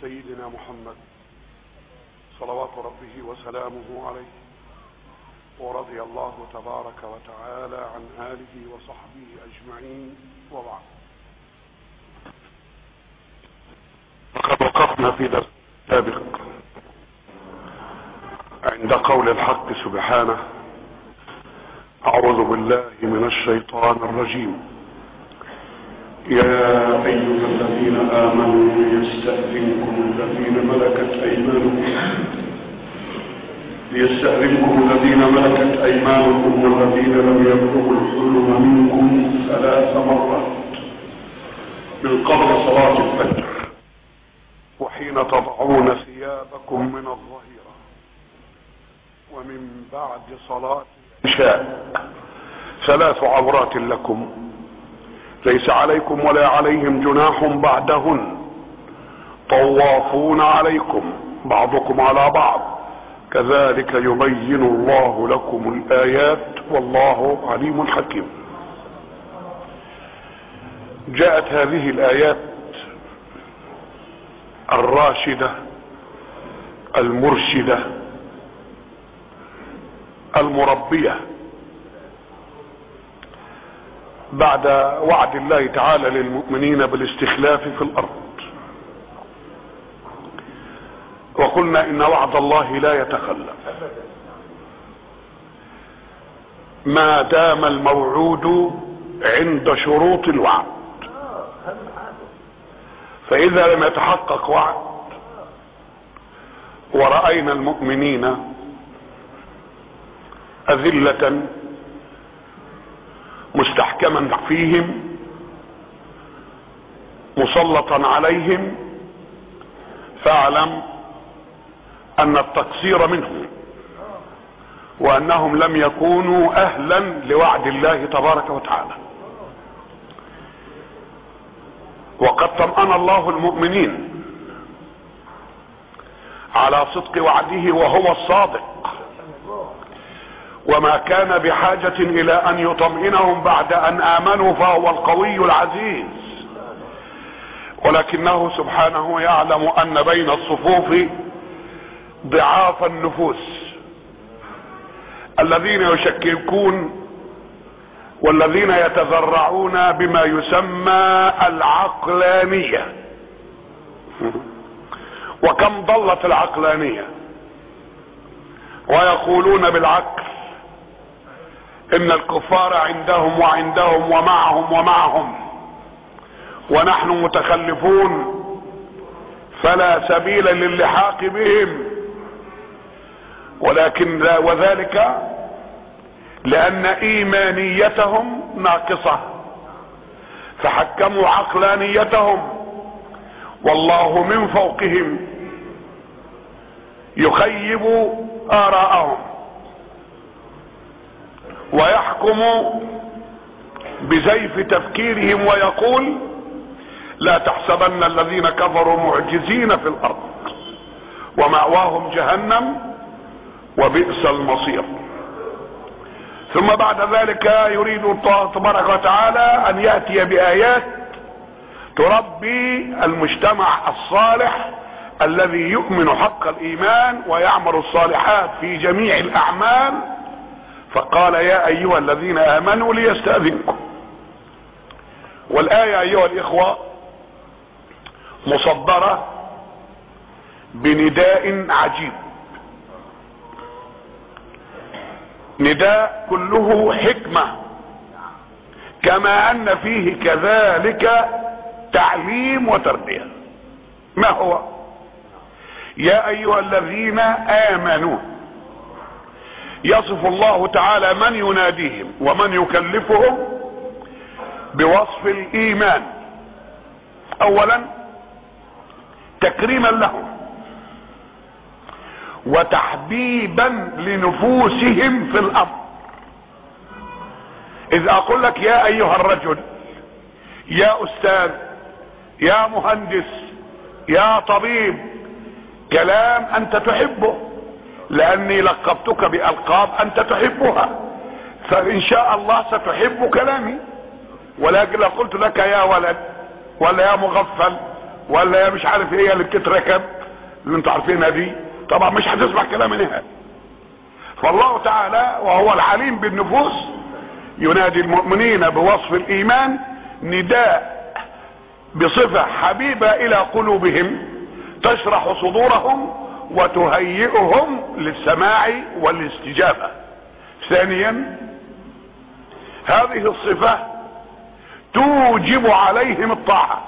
سيدنا محمد صلوات ربه وسلامه عليه ورضي الله تبارك وتعالى عن آله وصحبه أجمعين وبعد لقد وقفنا في درس سابق عند قول الحق سبحانه أعوذ بالله من الشيطان الرجيم يا أيها الذين آمنوا ليستأذنكم الذين ملكت أيمانكم ليستأذنكم الذين ملكت أيمانكم والذين لم يبلغوا الحلم منكم ثلاث مرات من قبل صلاة الفجر وحين تضعون ثيابكم من الظهيرة ومن بعد صلاة العشاء ثلاث عورات لكم ليس عليكم ولا عليهم جناح بعدهن طوافون عليكم بعضكم على بعض كذلك يبين الله لكم الآيات والله عليم حكيم جاءت هذه الآيات الراشدة المرشدة المربية بعد وعد الله تعالى للمؤمنين بالاستخلاف في الارض وقلنا ان وعد الله لا يتخلف ما دام الموعود عند شروط الوعد فاذا لم يتحقق وعد ورأينا المؤمنين أذلة مستحكما فيهم مسلطا عليهم فاعلم ان التقصير منهم وانهم لم يكونوا اهلا لوعد الله تبارك وتعالى وقد طمأن الله المؤمنين على صدق وعده وهو الصادق وما كان بحاجة الى ان يطمئنهم بعد ان امنوا فهو القوي العزيز ولكنه سبحانه يعلم ان بين الصفوف ضعاف النفوس الذين يشككون والذين يتذرعون بما يسمى العقلانية وكم ضلت العقلانية ويقولون بالعقل ان الكفار عندهم وعندهم ومعهم ومعهم ونحن متخلفون فلا سبيل للحاق بهم ولكن لا وذلك لان ايمانيتهم ناقصة فحكموا عقلانيتهم والله من فوقهم يخيب آراءهم ويحكم بزيف تفكيرهم ويقول لا تحسبن الذين كفروا معجزين في الارض ومأواهم جهنم وبئس المصير ثم بعد ذلك يريد الله تبارك وتعالى ان ياتي بايات تربي المجتمع الصالح الذي يؤمن حق الايمان ويعمل الصالحات في جميع الاعمال فقال يا ايها الذين امنوا ليستاذنكم والايه ايها الاخوه مصدره بنداء عجيب نداء كله حكمه كما ان فيه كذلك تعليم وتربيه ما هو يا ايها الذين امنوا يصف الله تعالى من يناديهم ومن يكلفهم بوصف الايمان اولا تكريما لهم وتحبيبا لنفوسهم في الامر اذ اقول لك يا ايها الرجل يا استاذ يا مهندس يا طبيب كلام انت تحبه لاني لقبتك بالقاب انت تحبها فان شاء الله ستحب كلامي ولكن لو قلت لك يا ولد ولا يا مغفل ولا مش عارف ايه اللي بتتركب اللي انتوا عارفينها دي طبعا مش هتسمع كلام نهائي فالله تعالى وهو العليم بالنفوس ينادي المؤمنين بوصف الايمان نداء بصفة حبيبة الى قلوبهم تشرح صدورهم وتهيئهم للسماع والاستجابة ثانيا هذه الصفة توجب عليهم الطاعة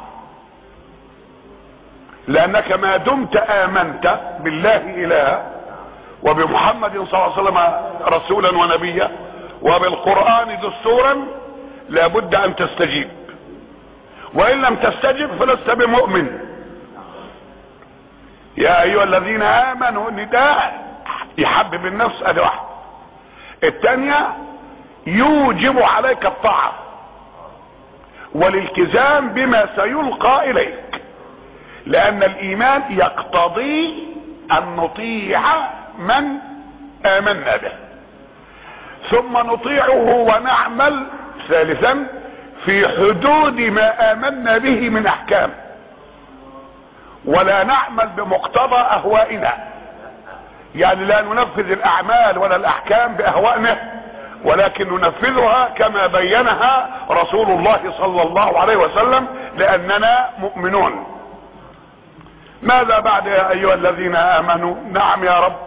لانك ما دمت امنت بالله الها وبمحمد صلى الله عليه وسلم رسولا ونبيا وبالقرآن دستورا لابد ان تستجيب وان لم تستجب فلست بمؤمن يا ايها الذين امنوا نداء يحبب النفس ادي واحد الثانية يوجب عليك الطاعة والالتزام بما سيلقى اليك لان الايمان يقتضي ان نطيع من امنا به ثم نطيعه ونعمل ثالثا في حدود ما امنا به من احكام ولا نعمل بمقتضى اهوائنا يعني لا ننفذ الاعمال ولا الاحكام باهوائنا ولكن ننفذها كما بينها رسول الله صلى الله عليه وسلم لاننا مؤمنون ماذا بعد يا ايها الذين امنوا نعم يا رب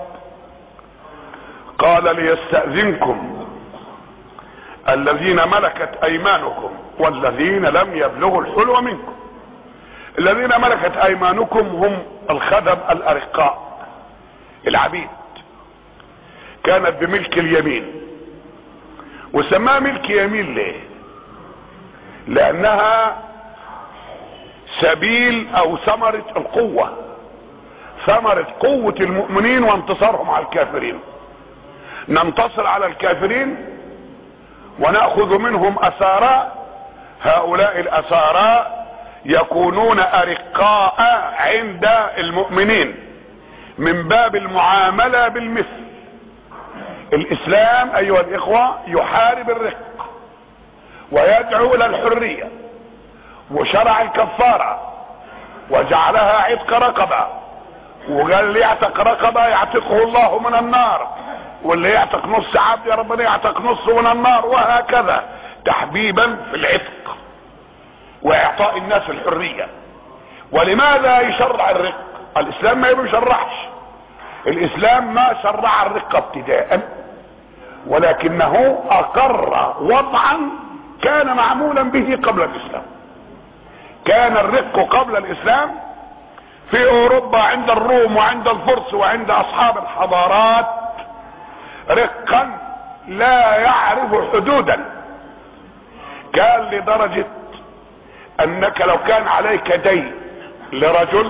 قال ليستأذنكم الذين ملكت ايمانكم والذين لم يبلغوا الحلم منكم الذين ملكت ايمانكم هم الخدم الارقاء العبيد كانت بملك اليمين وسماها ملك يمين ليه لانها سبيل او ثمرة القوة ثمرة قوة المؤمنين وانتصارهم على الكافرين ننتصر على الكافرين ونأخذ منهم أسارى هؤلاء الأسارى يكونون أرقاء عند المؤمنين من باب المعاملة بالمثل الإسلام أيها الإخوة يحارب الرق ويدعو إلى الحرية وشرع الكفارة وجعلها عتق رقبة وقال اللي يعتق رقبة يعتقه الله من النار واللي يعتق نص عبد يا ربنا يعتق نص من النار وهكذا تحبيبا في العتق واعطاء الناس الحرية ولماذا يشرع الرق الاسلام ما يشرعش الاسلام ما شرع الرق ابتداء ولكنه اقر وضعا كان معمولا به قبل الاسلام كان الرق قبل الاسلام في اوروبا عند الروم وعند الفرس وعند اصحاب الحضارات رقا لا يعرف حدودا كان لدرجة انك لو كان عليك دين لرجل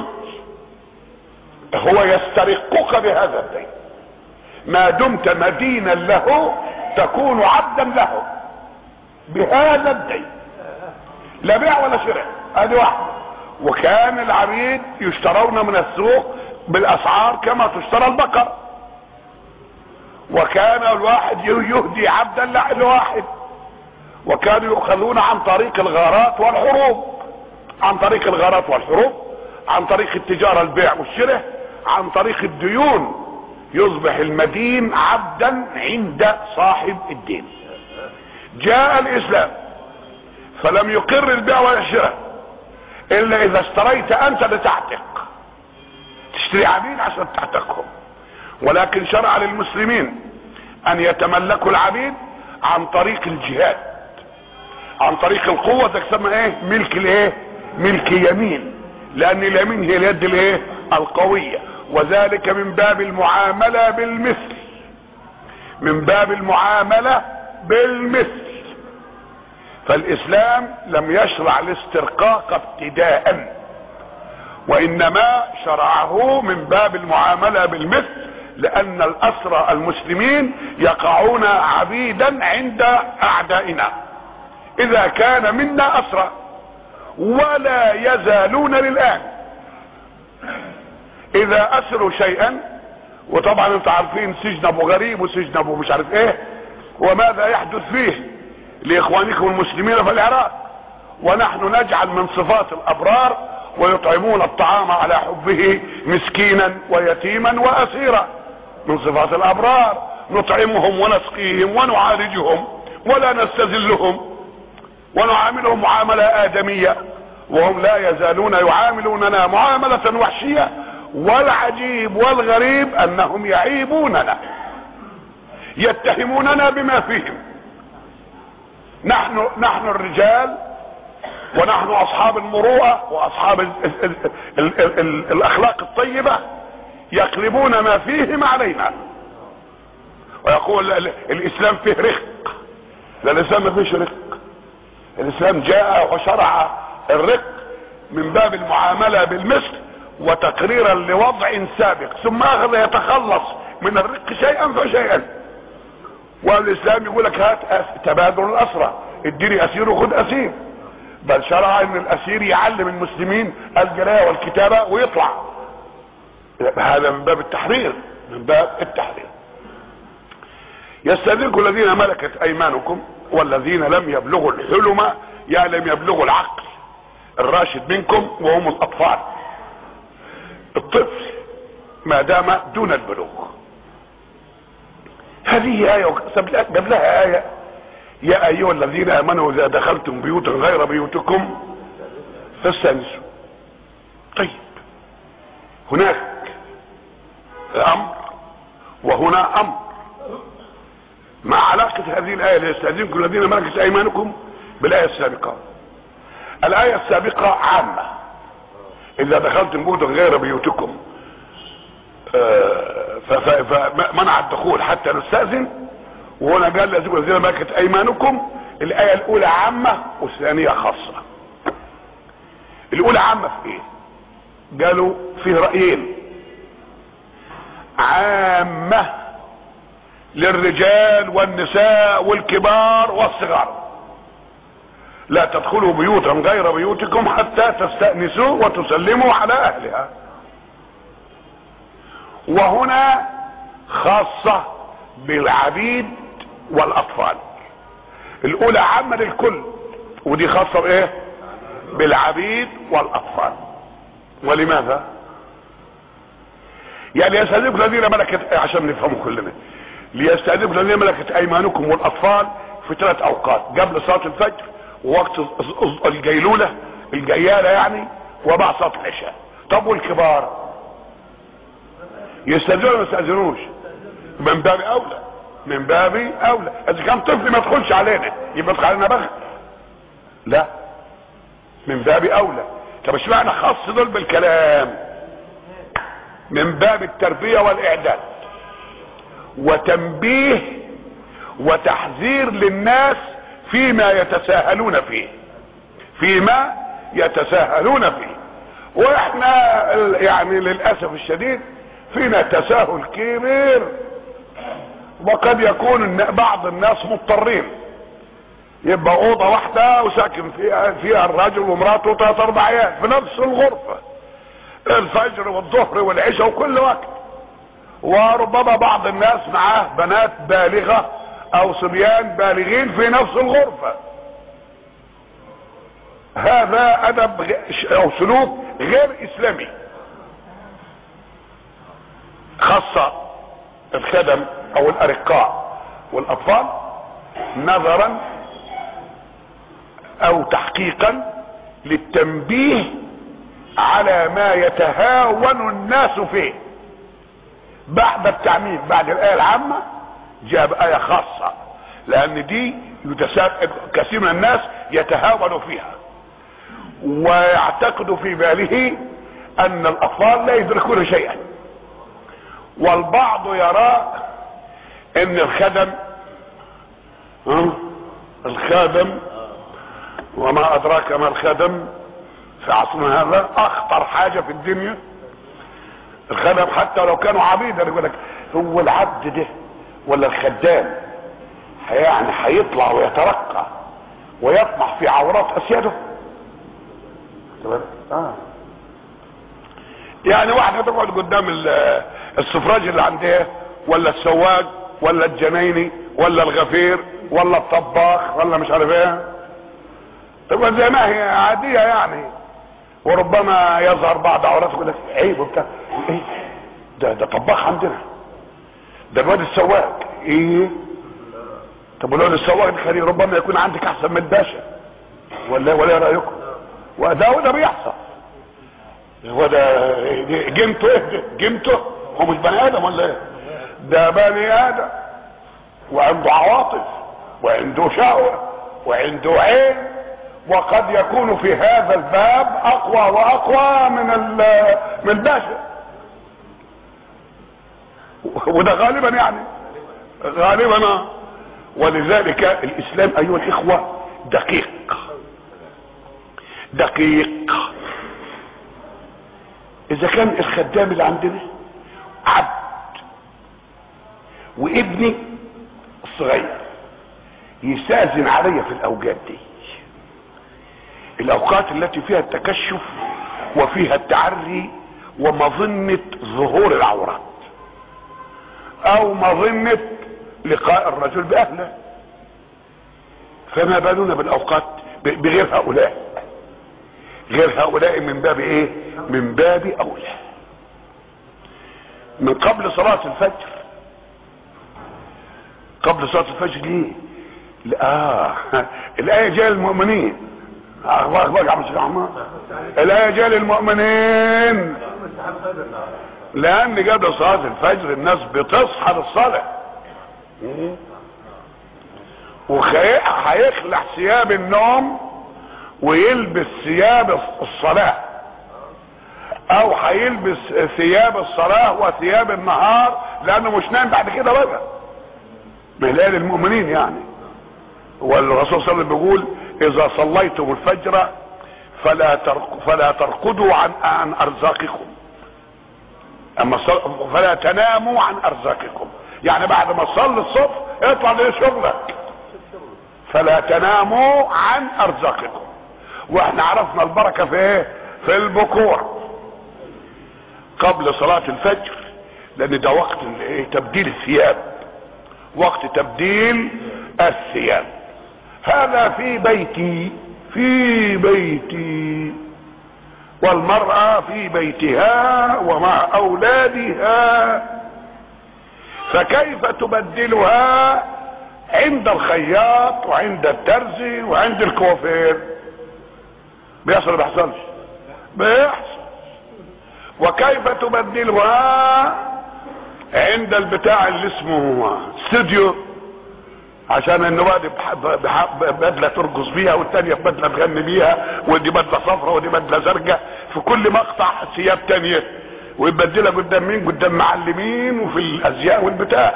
هو يسترقك بهذا الدين ما دمت مدينا له تكون عبدا له بهذا الدين لا بيع ولا شراء ادي واحد وكان العبيد يشترون من السوق بالاسعار كما تشترى البقر وكان الواحد يهدي عبدا لواحد وكانوا يؤخذون عن طريق الغارات والحروب عن طريق الغارات والحروب عن طريق التجارة البيع والشراء عن طريق الديون يصبح المدين عبدا عند صاحب الدين جاء الاسلام فلم يقر البيع والشراء الا اذا اشتريت انت لتعتق تشتري عبيد عشان تعتقهم ولكن شرع للمسلمين ان يتملكوا العبيد عن طريق الجهاد عن طريق القوة تسمى ايه ملك الايه ملك يمين لان اليمين هي اليد الايه القوية وذلك من باب المعاملة بالمثل من باب المعاملة بالمثل فالاسلام لم يشرع الاسترقاق ابتداء وانما شرعه من باب المعاملة بالمثل لان الاسرى المسلمين يقعون عبيدا عند اعدائنا اذا كان منا اسرى ولا يزالون للان اذا اسروا شيئا وطبعا انتم عارفين سجن ابو غريب وسجن ابو مش عارف ايه وماذا يحدث فيه لاخوانكم المسلمين في العراق ونحن نجعل من صفات الابرار ويطعمون الطعام على حبه مسكينا ويتيما واسيرا من صفات الابرار نطعمهم ونسقيهم ونعالجهم ولا نستذلهم ونعاملهم معاملة ادمية وهم لا يزالون يعاملوننا معاملة وحشية والعجيب والغريب انهم يعيبوننا يتهموننا بما فيهم نحن نحن الرجال ونحن اصحاب المروءة واصحاب ال ال ال ال ال الاخلاق الطيبة يقلبون ما فيهم علينا ويقول الاسلام فيه رق لا الاسلام ما فيش رق الاسلام جاء وشرع الرق من باب المعاملة بالمثل وتقريرا لوضع سابق ثم اخذ يتخلص من الرق شيئا فشيئا والاسلام يقول لك هات تبادل الاسرى اديني اسير وخد اسير بل شرع ان الاسير يعلم المسلمين القراءة والكتابة ويطلع هذا من باب التحرير من باب التحرير يستذنكم الذين ملكت ايمانكم والذين لم يبلغوا الحلم يعني لم يبلغوا العقل الراشد منكم وهم الاطفال الطفل ما دام دون البلوغ هذه آية قبلها آية يا أيها الذين آمنوا إذا دخلتم بيوتا غير بيوتكم فاستأنسوا طيب هناك أمر وهنا أمر مع علاقة هذه الآية ليستأذنكم الذين ملكت أيمانكم بالآية السابقة الآية السابقة عامة إذا دخلتم بيوتا غير بيوتكم فمنع الدخول حتى نستأذن وهنا قال لازم الذين ملكت ايمانكم الايه الاولى عامه والثانيه خاصه الاولى عامه في ايه قالوا فيه رايين عامه للرجال والنساء والكبار والصغار لا تدخلوا بيوتا غير بيوتكم حتى تستأنسوا وتسلموا على اهلها وهنا خاصة بالعبيد والاطفال الاولى عامة للكل ودي خاصة بايه بالعبيد والاطفال ولماذا يعني يستهدفكم الذين ملكت عشان نفهمه كلنا ليستهدفكم الذين ملكت ايمانكم والاطفال في ثلاث اوقات قبل صلاة الفجر ووقت الجيلولة الجيالة يعني وبعد صلاة العشاء طب والكبار يستاذنوا ما يستاذنوش من باب اولى من باب اولى اذا كان طفل ما يدخلش علينا يبقى يدخل علينا بخت لا من باب اولى طب اشمعنى خص دول بالكلام من باب التربية والاعداد وتنبيه وتحذير للناس فيما يتساهلون فيه فيما يتساهلون فيه واحنا يعني للاسف الشديد فينا تساهل كبير وقد يكون بعض الناس مضطرين يبقى اوضه واحده وساكن فيها فيها الراجل ومراته وثلاث اربع عيال في نفس الغرفه الفجر والظهر والعشاء وكل وقت وربما بعض الناس معاه بنات بالغه او صبيان بالغين في نفس الغرفه هذا ادب او سلوك غير اسلامي خاصة الخدم او الارقاء والاطفال نظرا او تحقيقا للتنبيه على ما يتهاون الناس فيه بعد التعميم بعد الايه العامه جاء بايه خاصه لان دي يتسابق كثير من الناس يتهاون فيها ويعتقد في باله ان الاطفال لا يدركون شيئا والبعض يرى ان الخدم ها الخادم وما ادراك ما الخدم في عصرنا هذا اخطر حاجة في الدنيا الخدم حتى لو كانوا عبيدا يقول لك هو العبد ده ولا الخدام يعني هيطلع ويترقى ويطمح في عورات اسياده اه يعني واحدة تقعد قدام السفراج اللي عندها ولا السواق ولا الجنايني ولا الغفير ولا الطباخ ولا مش عارف ايه تبقى زي ما هي عادية يعني وربما يظهر بعض عورات يقول لك عيب وبتاع ايه ده ده طباخ عندنا ده الواد السواق ايه طب الواد السواق الخليل ربما يكون عندك احسن من الباشا ولا ولا ايه رايكم وده وده بيحصل هو ده جمته ايه ده جمته هو مش بني ادم ولا ايه ده بني ادم وعنده عواطف وعنده شهوه وعنده عين وقد يكون في هذا الباب اقوى واقوى من من الباشا وده غالبا يعني غالبا ولذلك الاسلام ايها الاخوه دقيق دقيق اذا كان الخدام اللي عندنا عبد وابني الصغير يستاذن علي في الاوقات دي الاوقات التي فيها التكشف وفيها التعري ومظنة ظهور العورات او مظنة لقاء الرجل باهله فما بالنا بالاوقات بغير هؤلاء غير هؤلاء من باب ايه من باب اولى من قبل صلاة الفجر قبل صلاة الفجر ليه لا الآية جاء المؤمنين اخبارك بقى يا عم الشيخ احمد الآية جاء للمؤمنين لان قبل صلاة الفجر الناس بتصحى للصلاة وهيخلع ثياب النوم ويلبس ثياب الصلاة او هيلبس ثياب الصلاة وثياب النهار لانه مش نايم بعد كده بقى مهلال المؤمنين يعني والرسول صلى الله عليه وسلم بيقول اذا صليتم الفجر فلا ترق فلا ترقدوا عن عن ارزاقكم اما فلا تناموا عن ارزاقكم يعني بعد ما تصلي الصبح اطلع لشغلك فلا تناموا عن ارزاقكم واحنا عرفنا البركه في ايه في البكور قبل صلاه الفجر لان ده وقت ايه تبديل الثياب وقت تبديل الثياب هذا في بيتي في بيتي والمرأة في بيتها ومع أولادها فكيف تبدلها عند الخياط وعند الترزي وعند الكوافير بيحصل ولا بيحصلش بيحصل وكيف تبدلها عند البتاع اللي اسمه استوديو عشان النواد بدلة ترقص بيها والتانية بدلة تغني بيها ودي بدلة صفرة ودي بدلة زرقاء في كل مقطع ثياب تانية ويبدلها قدام مين قدام معلمين وفي الازياء والبتاع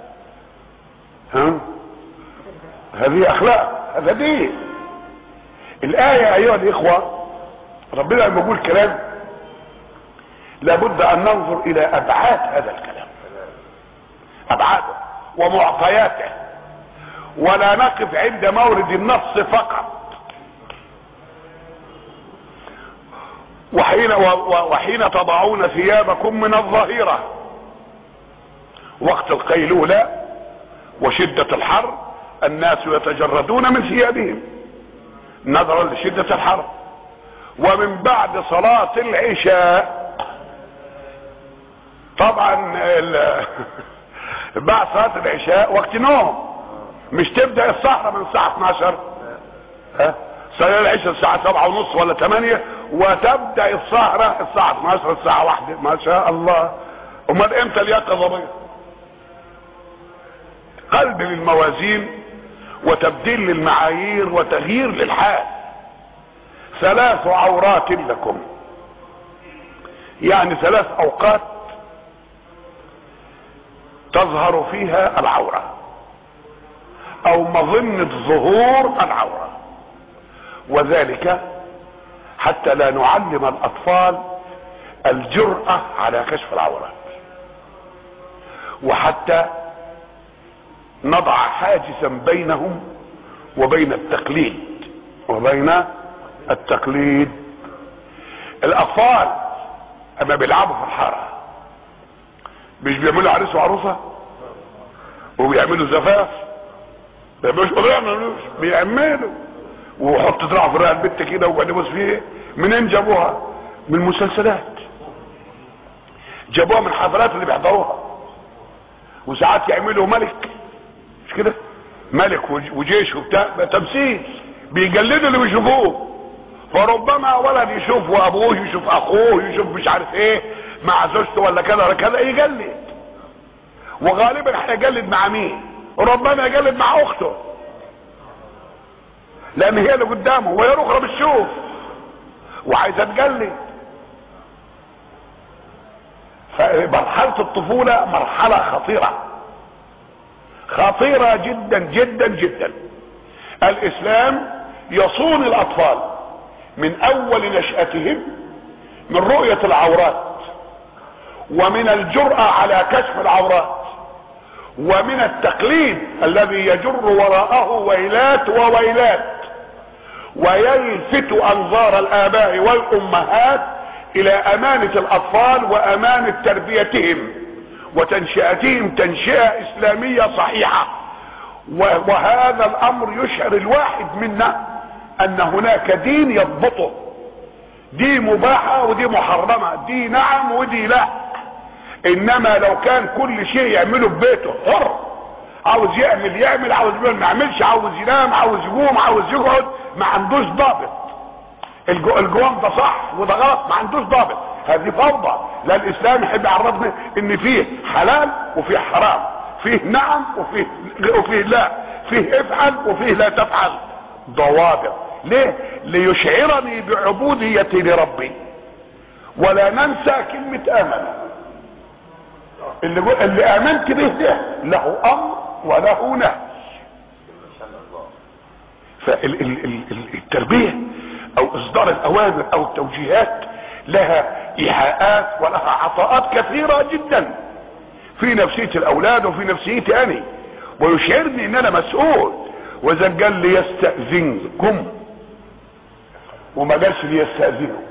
ها هذه اخلاق هذا دين الايه ايها الاخوه ربنا لما يقول كلام لابد ان ننظر الى ابعاد هذا الكلام ابعاده ومعطياته ولا نقف عند مورد النص فقط وحين وحين تضعون ثيابكم من الظهيرة وقت القيلولة وشدة الحر الناس يتجردون من ثيابهم نظرا لشدة الحر ومن بعد صلاة العشاء طبعا بعد صلاة العشاء وقت نوم مش تبدأ السهرة من الساعة 12 ها صلاة العشاء الساعة سبعة ونص ولا ثمانية وتبدأ السهرة الساعة 12 الساعة واحدة ما شاء الله امال امتى اليقظة بقى قلب للموازين وتبديل للمعايير وتغيير للحال ثلاث عورات لكم يعني ثلاث اوقات تظهر فيها العورة او مظنة ظهور العورة وذلك حتى لا نعلم الاطفال الجرأة على كشف العورات وحتى نضع حاجزا بينهم وبين التقليد وبين التقليد الاطفال اما بيلعبوا في الحاره مش بيعملوا عريس وعروسه وبيعملوا زفاف بيعملوش بيعملوش بيعملوا وحط دراعه في رقبه البت كده وبعدين يبص فيه منين جابوها من المسلسلات جابوها من الحفلات اللي بيحضروها وساعات يعملوا ملك مش كده ملك وجيش وبتاع تمثيل بيجلدوا اللي بيشوفوه فربما ولد يشوف وابوه يشوف اخوه يشوف مش عارف ايه مع زوجته ولا كذا ولا كذا يجلد وغالبا هيجلد مع مين ربما يجلد مع اخته لان هي اللي قدامه وهي الاخرى بتشوف وعايزه تجلد فمرحله الطفوله مرحله خطيره خطيره جدا جدا جدا الاسلام يصون الاطفال من اول نشأتهم من رؤية العورات ومن الجرأة على كشف العورات ومن التقليد الذي يجر وراءه ويلات وويلات ويلفت انظار الاباء والامهات الى امانة الاطفال وامانة تربيتهم وتنشئتهم تنشئة اسلامية صحيحة وهذا الامر يشعر الواحد منا ان هناك دين يضبطه دي مباحة ودي محرمة دي نعم ودي لا انما لو كان كل شيء يعمله في بيته حر عاوز يعمل يعمل عاوز يعمل ما يعملش عاوز ينام عاوز يقوم عاوز يقعد ما عندوش ضابط الجو الجوام ده صح وده غلط ما عندوش ضابط هذه فوضى لا الاسلام يحب يعرفنا ان فيه حلال وفيه حرام فيه نعم وفيه وفيه لا فيه افعل وفيه لا تفعل ضوابط ليه ليشعرني بعبوديتي لربي ولا ننسى كلمة امن اللي, اللي امنت به ده له امر وله نهي فالتربية او اصدار الاوامر او التوجيهات لها ايحاءات ولها عطاءات كثيرة جدا في نفسية الاولاد وفي نفسيتي انا ويشعرني ان انا مسؤول واذا قال ليستأذنكم وما قالش ليستأذنوا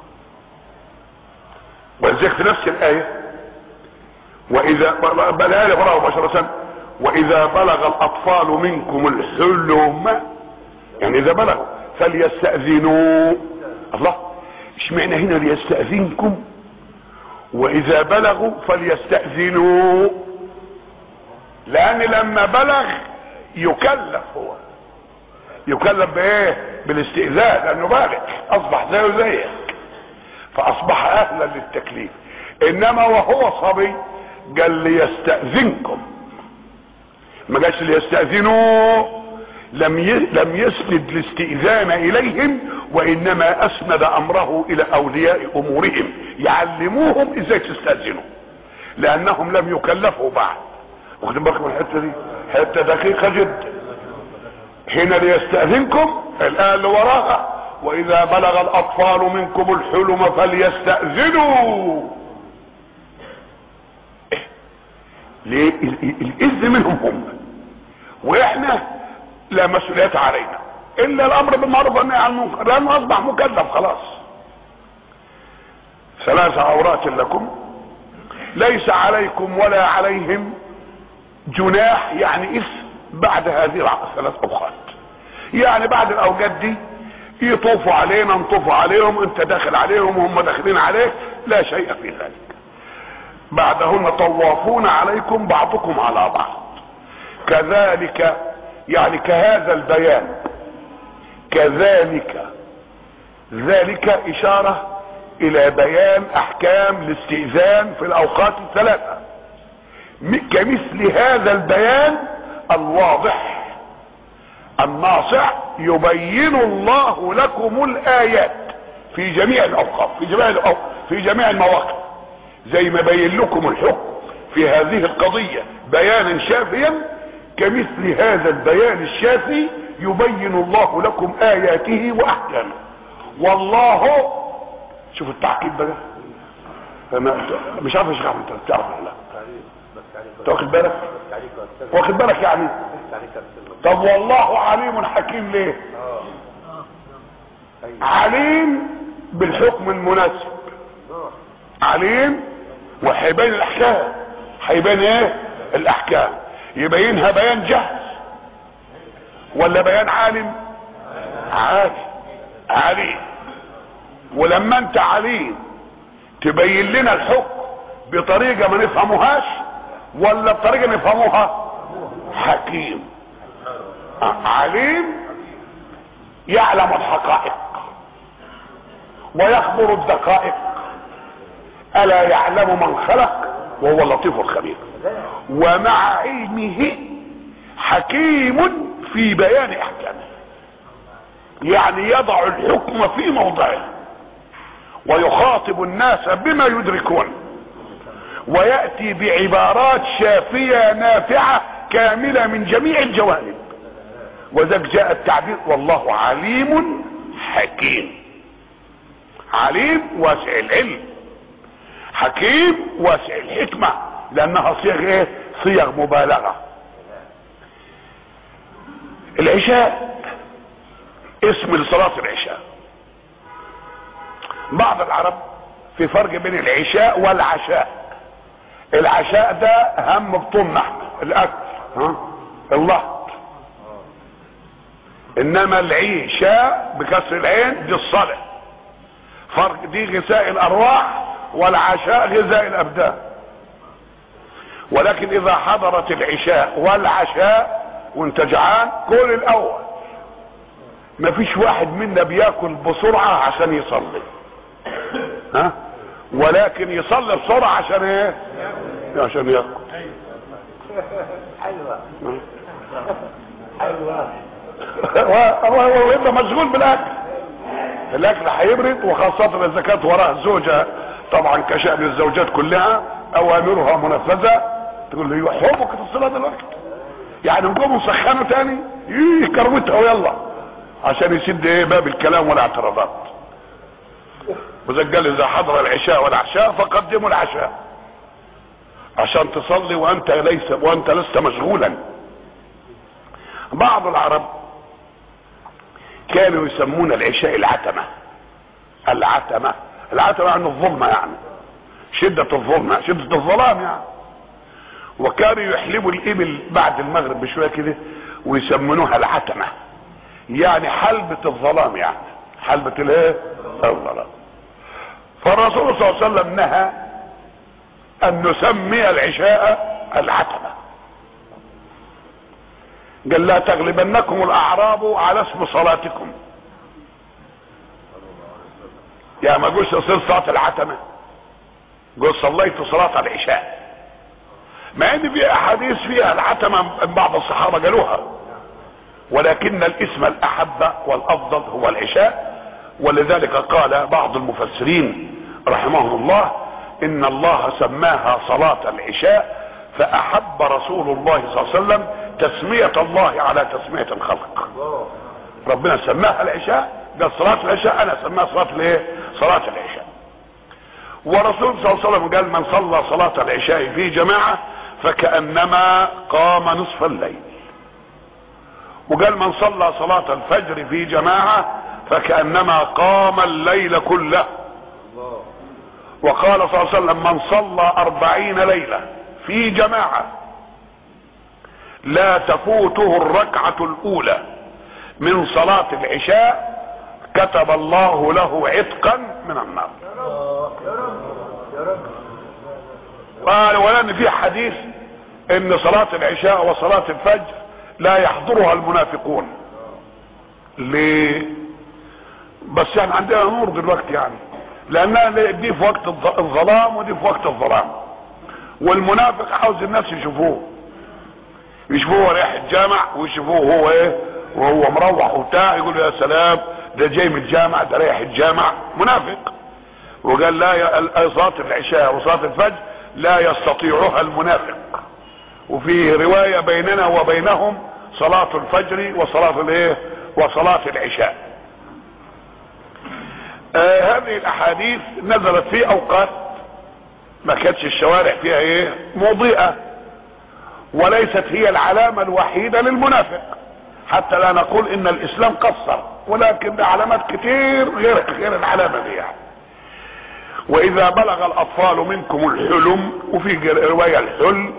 ولذلك في نفس الآية وإذا بلها لي مباشرة وإذا بلغ الأطفال منكم الحلم يعني إذا بلغوا فليستأذنوا الله اشمعنى هنا ليستأذنكم وإذا بلغوا فليستأذنوا لأن لما بلغ يكلف هو يكلف بايه بالاستئذان لانه بالغ اصبح زيه زيك فاصبح اهلا للتكليف انما وهو صبي قال ليستأذنكم ما قالش ليستأذنوا لم لم يسند الاستئذان اليهم وانما اسند امره الى اولياء امورهم يعلموهم ازاي تستأذنوا لانهم لم يكلفوا بعد واخدين بالكم من الحته دي حته دقيقه جدا هنا ليستأذنكم الآية اللي وراها وإذا بلغ الأطفال منكم الحلم فليستأذنوا إيه؟ ليه الإذن منهم هم وإحنا لا مسؤولية علينا إلا الأمر بالمعروف والنهي عن المنكر لأنه أصبح مكلف خلاص ثلاث عورات لكم ليس عليكم ولا عليهم جناح يعني اسم بعد هذه الثلاث اوقات يعني بعد الاوقات دي يطوفوا علينا نطوفوا عليهم انت داخل عليهم وهم داخلين عليك لا شيء في ذلك بعدهن طوافون عليكم بعضكم على بعض كذلك يعني كهذا البيان كذلك ذلك اشارة الى بيان احكام الاستئذان في الاوقات الثلاثة كمثل هذا البيان الواضح الناصع يبين الله لكم الايات في جميع الاوقات في جميع الأوقات في جميع المواقف زي ما بين لكم الحكم في هذه القضية بيانا شافيا كمثل هذا البيان الشافي يبين الله لكم اياته واحكامه والله شوف التعقيد بقى انا مش عارف يا شيخ احمد انت بتعرف ولا لا انت واخد بالك واخد بالك يعني طب والله عليم حكيم ليه عليم بالحكم المناسب عليم وهيبين الاحكام هيبين ايه الاحكام يبينها بيان جهل ولا بيان عالم عالم عليم ولما انت عليم تبين لنا الحكم بطريقة ما نفهموهاش ولا بطريقة نفهموها حكيم عليم يعلم الحقائق ويخبر الدقائق الا يعلم من خلق وهو اللطيف الخبير ومع علمه حكيم في بيان احكامه يعني يضع الحكم في موضعه ويخاطب الناس بما يدركون وياتي بعبارات شافيه نافعه كامله من جميع الجوانب وذلك جاء التعبير والله عليم حكيم عليم واسع العلم حكيم واسع الحكمه لانها صيغ ايه صيغ مبالغه العشاء اسم لصلاه العشاء بعض العرب في فرق بين العشاء والعشاء العشاء ده هم بطون لحم الاكل ها اللحط انما العشاء بكسر العين دي الصلاه فرق دي غذاء الارواح والعشاء غذاء الابدان ولكن اذا حضرت العشاء والعشاء وانت جعان كل الاول مفيش واحد منا بياكل بسرعة عشان يصلي ها ولكن يصلي بسرعة عشان ايه عشان ياكل ايوه هو يبقى مشغول بالاكل الاكل هيبرد وخاصة اذا كانت وراه زوجة طبعا كشأن الزوجات كلها اوامرها منفذة تقول له يحبك الصلاة دلوقتي يعني نقوم نسخنه تاني ايه كروتها ويلا عشان يسد ايه باب الكلام والاعتراضات وزي قال اذا حضر العشاء والعشاء فقدموا العشاء عشان تصلي وانت ليس وانت لست مشغولا بعض العرب كانوا يسمون العشاء العتمة العتمة العتمة يعني الظلمة يعني شدة الظلمة شدة الظلام يعني وكانوا يحلبوا الابل بعد المغرب بشوية كده ويسمونوها العتمة يعني حلبة الظلام يعني حلبة الايه الظلام فالرسول صلى الله عليه وسلم نهى ان نسمي العشاء العتمة قال لا تغلبنكم الاعراب على اسم صلاتكم يا ما قلت تصير صلاة العتمة قل صليت صلاة العشاء مع ان في احاديث فيها العتمة بعض الصحابة قالوها ولكن الاسم الاحب والافضل هو العشاء ولذلك قال بعض المفسرين رحمهم الله ان الله سماها صلاة العشاء فاحب رسول الله صلى الله عليه وسلم تسمية الله على تسمية الخلق ربنا سماها العشاء قال صلاة العشاء انا سماها صلاة الايه صلاة العشاء ورسول صلى الله عليه وسلم قال من صلى صلاة العشاء في جماعة فكأنما قام نصف الليل وقال من صلى صلاة الفجر في جماعة فكأنما قام الليل كله وقال صلى الله عليه وسلم من صلى أربعين ليلة في جماعة لا تفوته الركعة الأولى من صلاة العشاء كتب الله له عتقا من النار قال ولان في حديث ان صلاة العشاء وصلاة الفجر لا يحضرها المنافقون ليه بس يعني عندنا نور دلوقتي يعني لانها دي في وقت الظلام ودي في وقت الظلام والمنافق عاوز الناس يشوفوه يشوفوه رايح الجامع ويشوفوه هو ايه وهو مروح وبتاع يقول يا سلام ده جاي من الجامع ده رايح الجامع منافق وقال لا صلاة العشاء وصلاة الفجر لا يستطيعها المنافق وفي رواية بيننا وبينهم صلاة الفجر وصلاة الايه وصلاة العشاء آه هذه الاحاديث نزلت في اوقات ما كانتش الشوارع فيها ايه مضيئة وليست هي العلامة الوحيدة للمنافق حتى لا نقول ان الاسلام قصر ولكن علامات كتير غير غير العلامة دي يعني واذا بلغ الاطفال منكم الحلم وفي رواية الحلم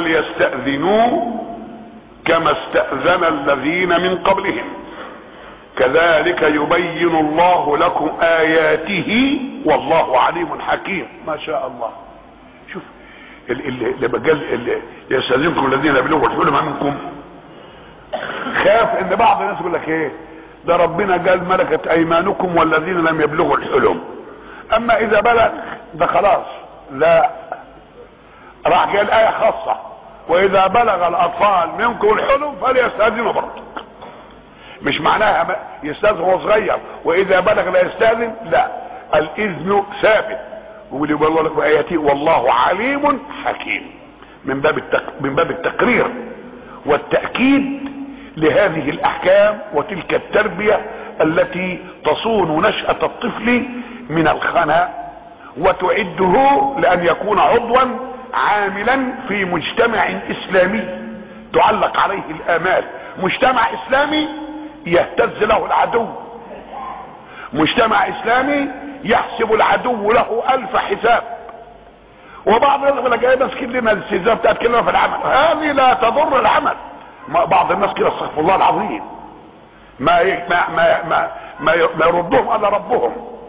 فليستأذنوا كما استأذن الذين من قبلهم كذلك يبين الله لكم اياته والله عليم حكيم ما شاء الله شوف لما قال يستاذنكم الذين يبلغوا الحلم منكم خاف ان بعض الناس يقول لك ايه ده ربنا قال ملكت ايمانكم والذين لم يبلغوا الحلم اما اذا بلغ ده خلاص لا راح قال ايه خاصه واذا بلغ الاطفال منكم الحلم فليستاذنوا برضه مش معناها يستاذن وهو صغير واذا بلغ لا يستاذن لا الاذن ثابت واللي يقول لك باياته والله عليم حكيم من باب التق... من باب التقرير والتاكيد لهذه الاحكام وتلك التربيه التي تصون نشاه الطفل من الخنا وتعده لان يكون عضوا عاملا في مجتمع اسلامي تعلق عليه الامال مجتمع اسلامي يهتز له العدو مجتمع اسلامي يحسب العدو له الف حساب وبعض الناس يقول لك ايه ماسكين لنا الاستهزاء بتاعت كلمه في العمل هذه لا تضر العمل بعض الناس كده استغفر الله العظيم ما ما ما ما, ما يردهم الا ربهم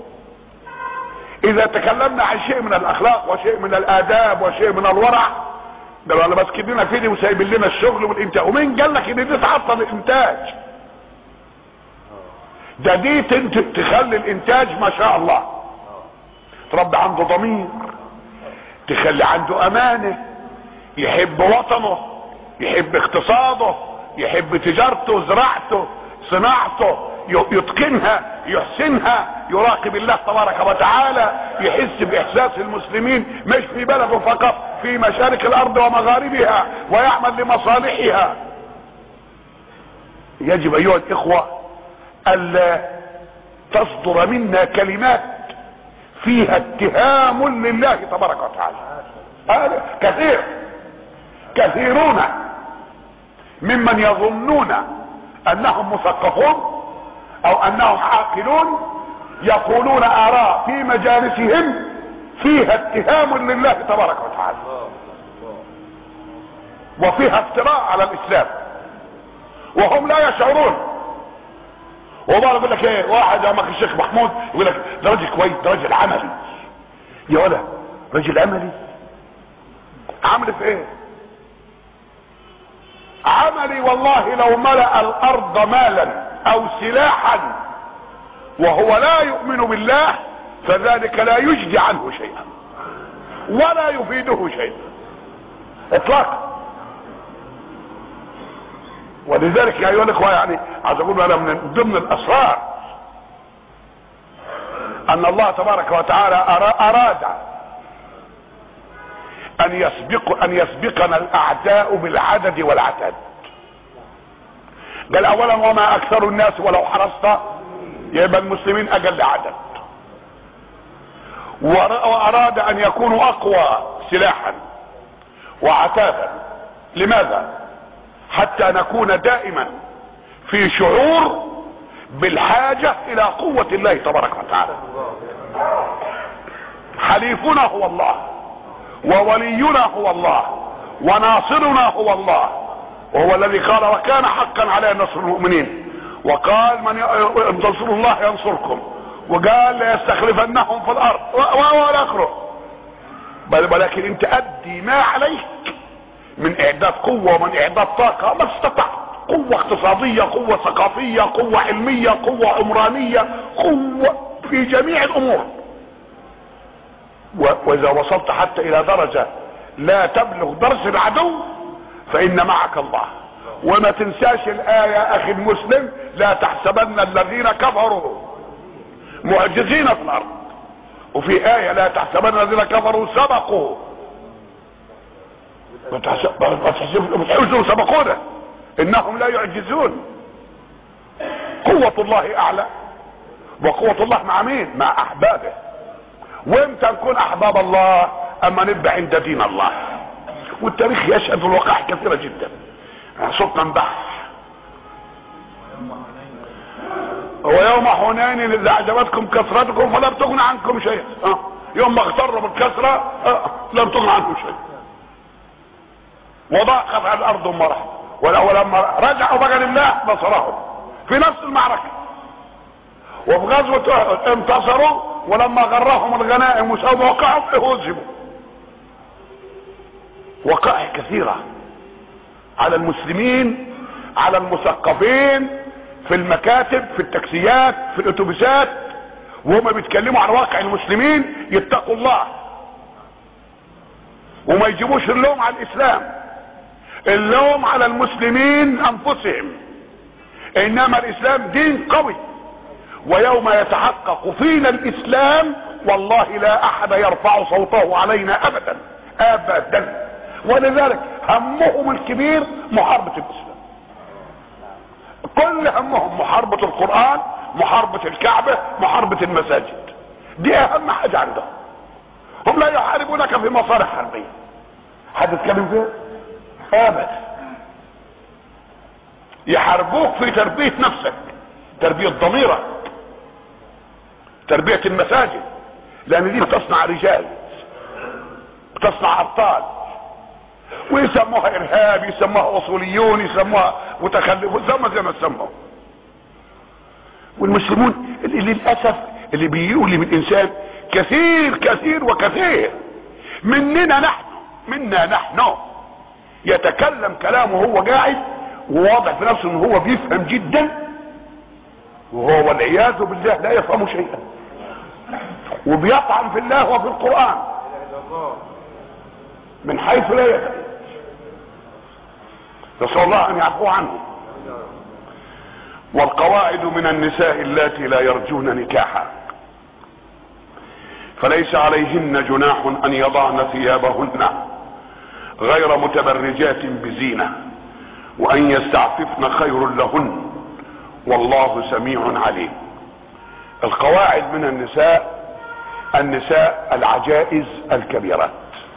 اذا تكلمنا عن شيء من الاخلاق وشيء من الاداب وشيء من الورع ده انا ماسكين لنا فيديو وسايبين لنا الشغل والانتاج ومين قال لك ان دي تعطل الانتاج ده دي تخلي الانتاج ما شاء الله تربي عنده ضمير تخلي عنده امانه يحب وطنه يحب اقتصاده يحب تجارته زراعته صناعته يتقنها يحسنها يراقب الله تبارك وتعالى يحس باحساس المسلمين مش في بلده فقط في مشارق الارض ومغاربها ويعمل لمصالحها يجب ايها الاخوه الا تصدر منا كلمات فيها اتهام لله تبارك وتعالى هذا كثير كثيرون ممن يظنون انهم مثقفون او انهم عاقلون يقولون اراء في مجالسهم فيها اتهام لله تبارك وتعالى وفيها افتراء على الاسلام وهم لا يشعرون وبعض يقول لك ايه واحد يا اخي الشيخ محمود يقول لك ده راجل كويس ده راجل عملي يا ولا راجل عملي عمل في ايه عملي والله لو ملأ الارض مالا او سلاحا وهو لا يؤمن بالله فذلك لا يجدي عنه شيئا ولا يفيده شيئا اطلاقا ولذلك يا ايها الاخوه يعني عايز اقول انا من ضمن الاسرار ان الله تبارك وتعالى اراد ان يسبق ان يسبقنا الاعداء بالعدد والعتاد بل اولا وما اكثر الناس ولو حرصت يبقى المسلمين اقل عدد واراد ان يكونوا اقوى سلاحا وعتادا لماذا حتى نكون دائما في شعور بالحاجة الى قوة الله تبارك وتعالى حليفنا هو الله وولينا هو الله وناصرنا هو الله وهو الذي قال وكان حقا على نصر المؤمنين وقال من تنصروا الله ينصركم وقال ليستخلفنهم في الارض والى اخره بل ولكن انت ادي ما عليك من اعداد قوة ومن اعداد طاقة ما استطعت قوة اقتصادية قوة ثقافية قوة علمية قوة عمرانية قوة في جميع الامور واذا وصلت حتى الى درجة لا تبلغ درس العدو فان معك الله وما تنساش الاية اخي المسلم لا تحسبن الذين كفروا معجزين في الارض وفي اية لا تحسبن الذين كفروا سبقوا ما تحسبوا سبقونا انهم لا يعجزون قوة الله اعلى وقوة الله مع مين مع احبابه وامتى نكون احباب الله اما نبقى عند دين الله والتاريخ يشهد الوقائع كثيرة جدا صوتنا انبح ويوم حنين اذا اعجبتكم كثرتكم فلم تغن عنكم شيئا أه. يوم ما اغتر بالكثرة أه. لم تغن عنكم شيئا وضاقت على الارض مرة ولما رجعوا بقى لله نصرهم في نفس المعركة وفي غزوة احد انتصروا ولما غرهم الغنائم وسووا موقعهم هزموا وقائع كثيرة على المسلمين على المثقفين في المكاتب في التاكسيات في الاتوبيسات وهم بيتكلموا عن واقع المسلمين يتقوا الله وما يجيبوش اللوم على الاسلام اللوم على المسلمين انفسهم انما الاسلام دين قوي ويوم يتحقق فينا الاسلام والله لا احد يرفع صوته علينا ابدا ابدا ولذلك همهم الكبير محاربة الاسلام كل همهم محاربة القرآن محاربة الكعبة محاربة المساجد دي اهم حاجة عندهم هم لا يحاربونك في مصالح حربية حد يتكلم فيها ابدا يحاربوك في تربية نفسك تربية ضميرك تربية المساجد لان دي بتصنع رجال بتصنع ابطال ويسموها ارهاب يسموها اصوليون يسموها متخلف يسموها زي ما سموها والمسلمون اللي للاسف اللي بيقول من الانسان كثير كثير وكثير مننا نحن منا نحن يتكلم كلامه وهو قاعد وواضح في نفسه ان هو بيفهم جدا وهو والعياذ بالله لا يفهم شيئا وبيطعن في الله وفي القرآن من حيث لا يدري نسأل الله ان يعفو عنه والقواعد من النساء اللاتي لا يرجون نكاحا فليس عليهن جناح ان يضعن ثيابهن غير متبرجات بزينة وان يستعففن خير لهن والله سميع عليم القواعد من النساء النساء العجائز الكبيرات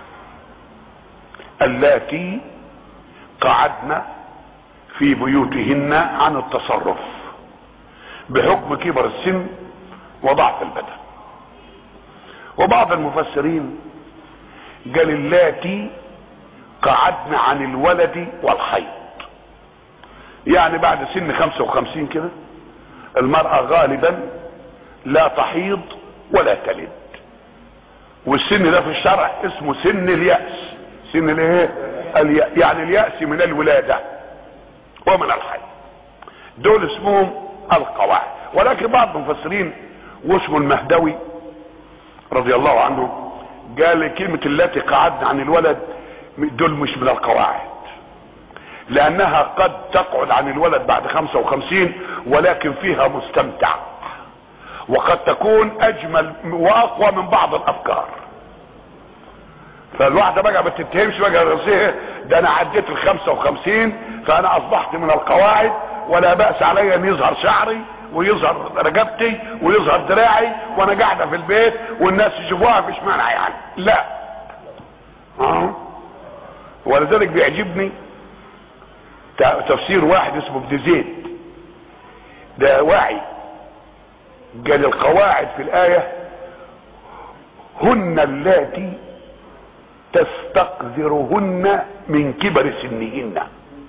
اللاتي قعدن في بيوتهن عن التصرف بحكم كبر السن وضعف البدن وبعض المفسرين قال اللاتي قعدن عن الولد والحيض يعني بعد سن 55 كده المرأة غالبا لا تحيض ولا تلد والسن ده في الشرع اسمه سن اليأس سن الايه اليأس يعني اليأس من الولادة ومن الحي دول اسمهم القواعد ولكن بعض المفسرين واسمه المهدوي رضي الله عنه قال كلمة التي قعدنا عن الولد دول مش من القواعد لانها قد تقعد عن الولد بعد خمسة وخمسين ولكن فيها مستمتع وقد تكون اجمل واقوى من بعض الافكار فالواحدة بقى ما تتهمش بقى راسيه ده انا عديت ال 55 فانا اصبحت من القواعد ولا بأس علي ان يظهر شعري ويظهر رقبتي ويظهر دراعي وانا قاعده في البيت والناس يشوفوها مش مانع يعني لا اه ولذلك بيعجبني تفسير واحد اسمه ابن زيد ده واعي قال القواعد في الآية هن اللاتي تستقذرهن من كبر سنهن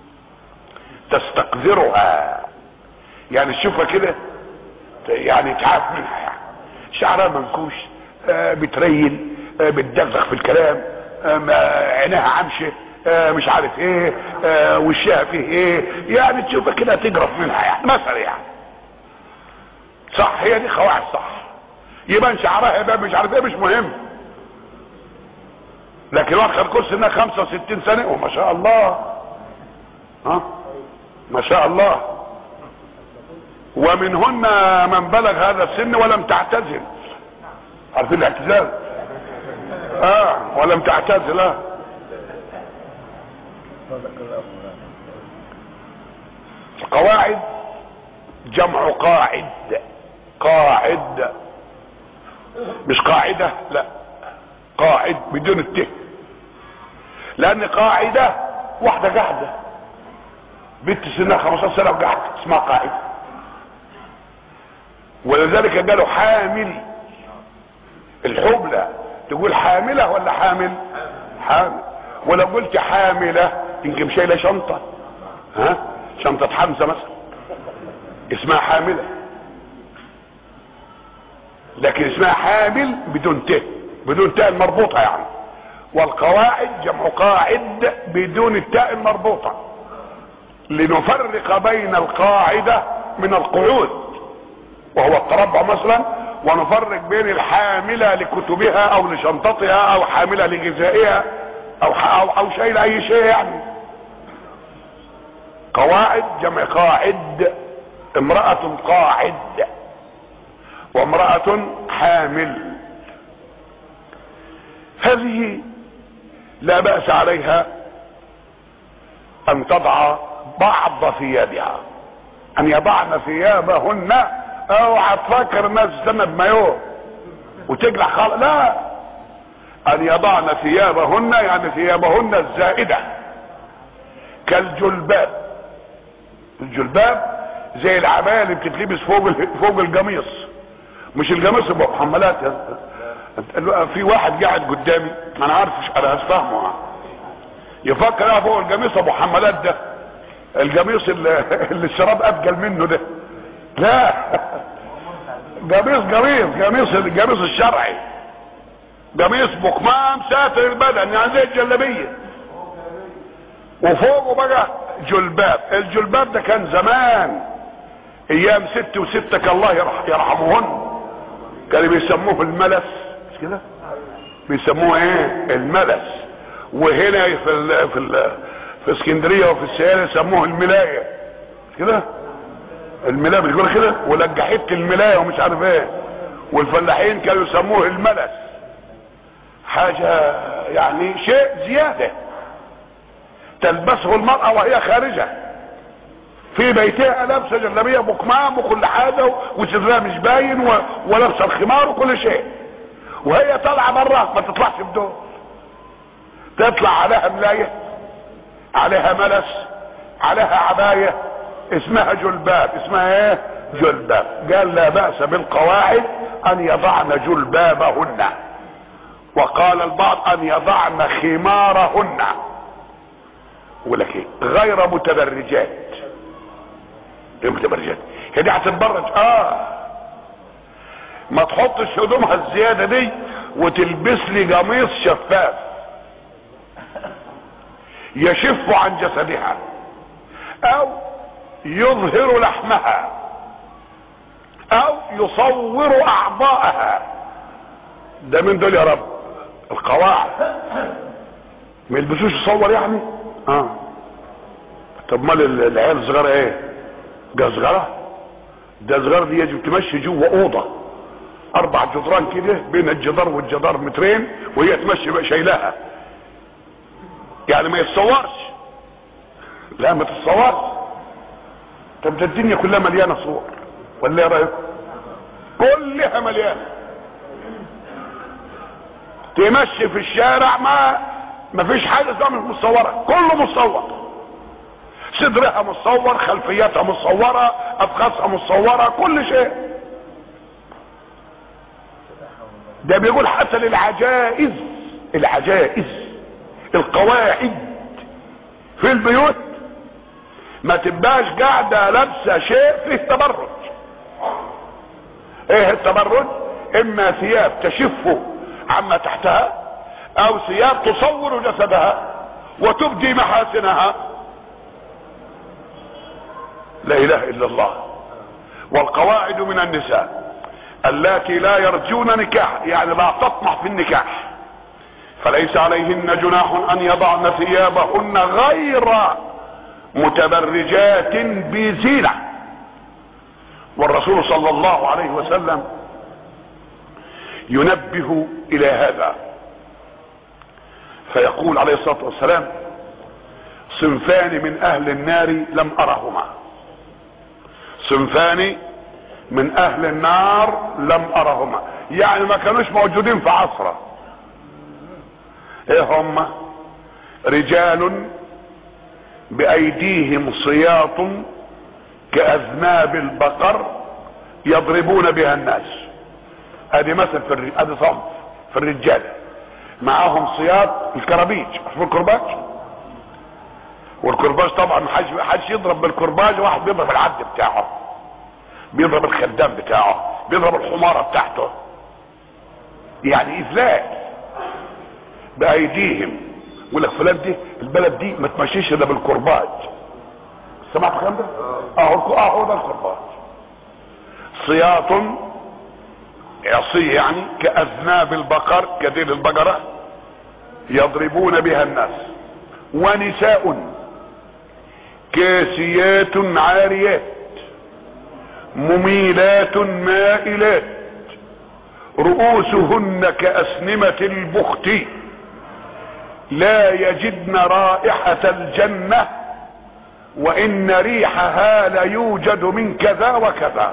تستقذرها يعني تشوفها كده يعني تعاف منها يعني شعرها منكوش آه بتريل آه بتدغدغ في الكلام آه عينها عمشه آه مش عارف ايه آه وشها فيه ايه يعني تشوفها كده تجرف منها يعني مثلا يعني صح هي دي قواعد صح يبان شعرها يبان مش عارف ايه مش مهم لكن واحد خد كرسي انها 65 سنه وما شاء الله ها ما شاء الله ومنهن من بلغ هذا السن ولم تعتزل عارفين الاعتزال اه ولم تعتزل اه القواعد جمع قاعد قاعد مش قاعدة لا قاعد بدون الته لان قاعدة واحدة قاعدة بنت سنها 15 سنة وقاعدة اسمها قاعدة ولذلك قالوا حامل الحبلة تقول حاملة ولا حامل حامل ولو قلت حاملة يمكن شايلة شنطة ها شنطة حمزة مثلا اسمها حاملة لكن اسمها حامل بدون ت بدون تاء المربوطة يعني والقواعد جمع قاعد بدون التاء المربوطة لنفرق بين القاعدة من القعود وهو التربع مثلا ونفرق بين الحاملة لكتبها او لشنطتها او حاملة لغذائها او او, أو شيء لاي شيء يعني قواعد جمع قاعد امرأة قاعد وامرأة حامل هذه لا بأس عليها ان تضع بعض ثيابها ان يضعن ثيابهن اوعى تفكر الناس تستنى بمايوه وتجلع خالص لا ان يضعن ثيابهن يعني ثيابهن الزائدة كالجلباب الجلباب زي العباية اللي بتتلبس فوق فوق القميص مش القميص ابو محملات في واحد قاعد قدامي ما انا عارف انا هفهمه يفكر فوق القميص ابو حمالات ده القميص اللي, اللي الشراب ابجل منه ده لا قميص قميص قميص القميص الشرعي قميص بكمام ساتر البدن يعني زي الجلابيه وفوقه بقى جلباب الجلباب ده كان زمان ايام ست وستك الله يرحمهن كانوا بيسموه الملس مش كده بيسموه ايه الملس وهنا في ال في ال في اسكندريه وفي السيارة يسموه الملايه مش كده الملايه بيقول كده ولجحت الملايه ومش عارف ايه والفلاحين كانوا يسموه الملس حاجه يعني شيء زياده تلبسه المرأة وهي خارجة في بيتها لابسة جلابية بكمام وكل حاجة وصدرها مش باين و... ولابسة الخمار وكل شيء وهي طالعة برا ما تطلعش بدون تطلع عليها ملاية عليها ملس عليها عباية اسمها جلباب اسمها ايه جلباب قال لا بأس بالقواعد ان يضعن جلبابهن وقال البعض ان يضعن خمارهن يقول لك ايه غير متبرجات ايه متبرجات هي دي هتتبرج اه ما تحطش هدومها الزياده دي وتلبس لي قميص شفاف يشف عن جسدها او يظهر لحمها او يصور اعضاءها ده من دول يا رب القواعد ما يلبسوش يصور يعني اه طب مال العيال الصغيره ايه ده صغيره ده صغيره دي يجب تمشي جوه اوضه اربع جدران كده بين الجدار والجدار مترين وهي تمشي بقى شايلاها يعني ما يتصورش لا ما تتصورش طب ده الدنيا كلها مليانه صور ولا ايه رايكم كلها مليانه تمشي في الشارع ما ما فيش حاجه اسمها مش مصوره كله مصور صدرها مصور خلفيتها مصوره افخاذها مصوره كل شيء ده بيقول حتى للعجائز العجائز القواعد في البيوت ما تبقاش قاعده لابسه شيء فيه تبرج ايه التبرج اما ثياب تشف عما تحتها او ثياب تصور جسدها وتبدي محاسنها لا اله الا الله والقواعد من النساء اللاتي لا يرجون نكاح يعني لا تطمح في النكاح فليس عليهن جناح ان يضعن ثيابهن غير متبرجات بزينة والرسول صلى الله عليه وسلم ينبه الى هذا فيقول عليه الصلاة والسلام صنفان من اهل النار لم ارهما صنفان من اهل النار لم ارهما يعني ما كانوش موجودين في عصره ايه هم رجال بايديهم صياط كاذناب البقر يضربون بها الناس ادي مثل في الرجال ادي صنف في الرجال معاهم صياط الكرابيج عارفين الكرباج والكرباج طبعا محدش حدش يضرب بالكرباج واحد بيضرب العبد بتاعه بيضرب الخدام بتاعه بيضرب الحمارة بتاعته يعني اذلال بايديهم يقول لك فلان دي البلد دي ما تمشيش الا بالكرباج سمعت الكلام ده اهو اهو ده الكرباج صياط عصي يعني كاذناب البقر كديل البقره يضربون بها الناس ونساء كاسيات عاريات مميلات مائلات رؤوسهن كأسنمة البخت لا يجدن رائحة الجنة وإن ريحها ليوجد من كذا وكذا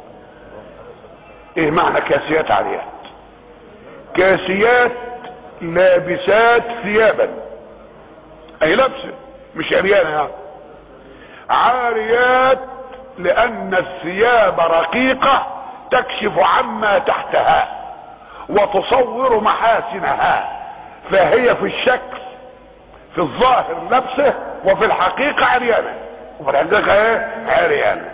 ايه معنى كاسيات عاريات كاسيات لابسات ثيابا اي لابسه مش عريانه يعني عاريات لان الثياب رقيقة تكشف عما تحتها وتصور محاسنها فهي في الشكل في الظاهر لبسه وفي الحقيقة عريانة وفي الحقيقة ايه عريانة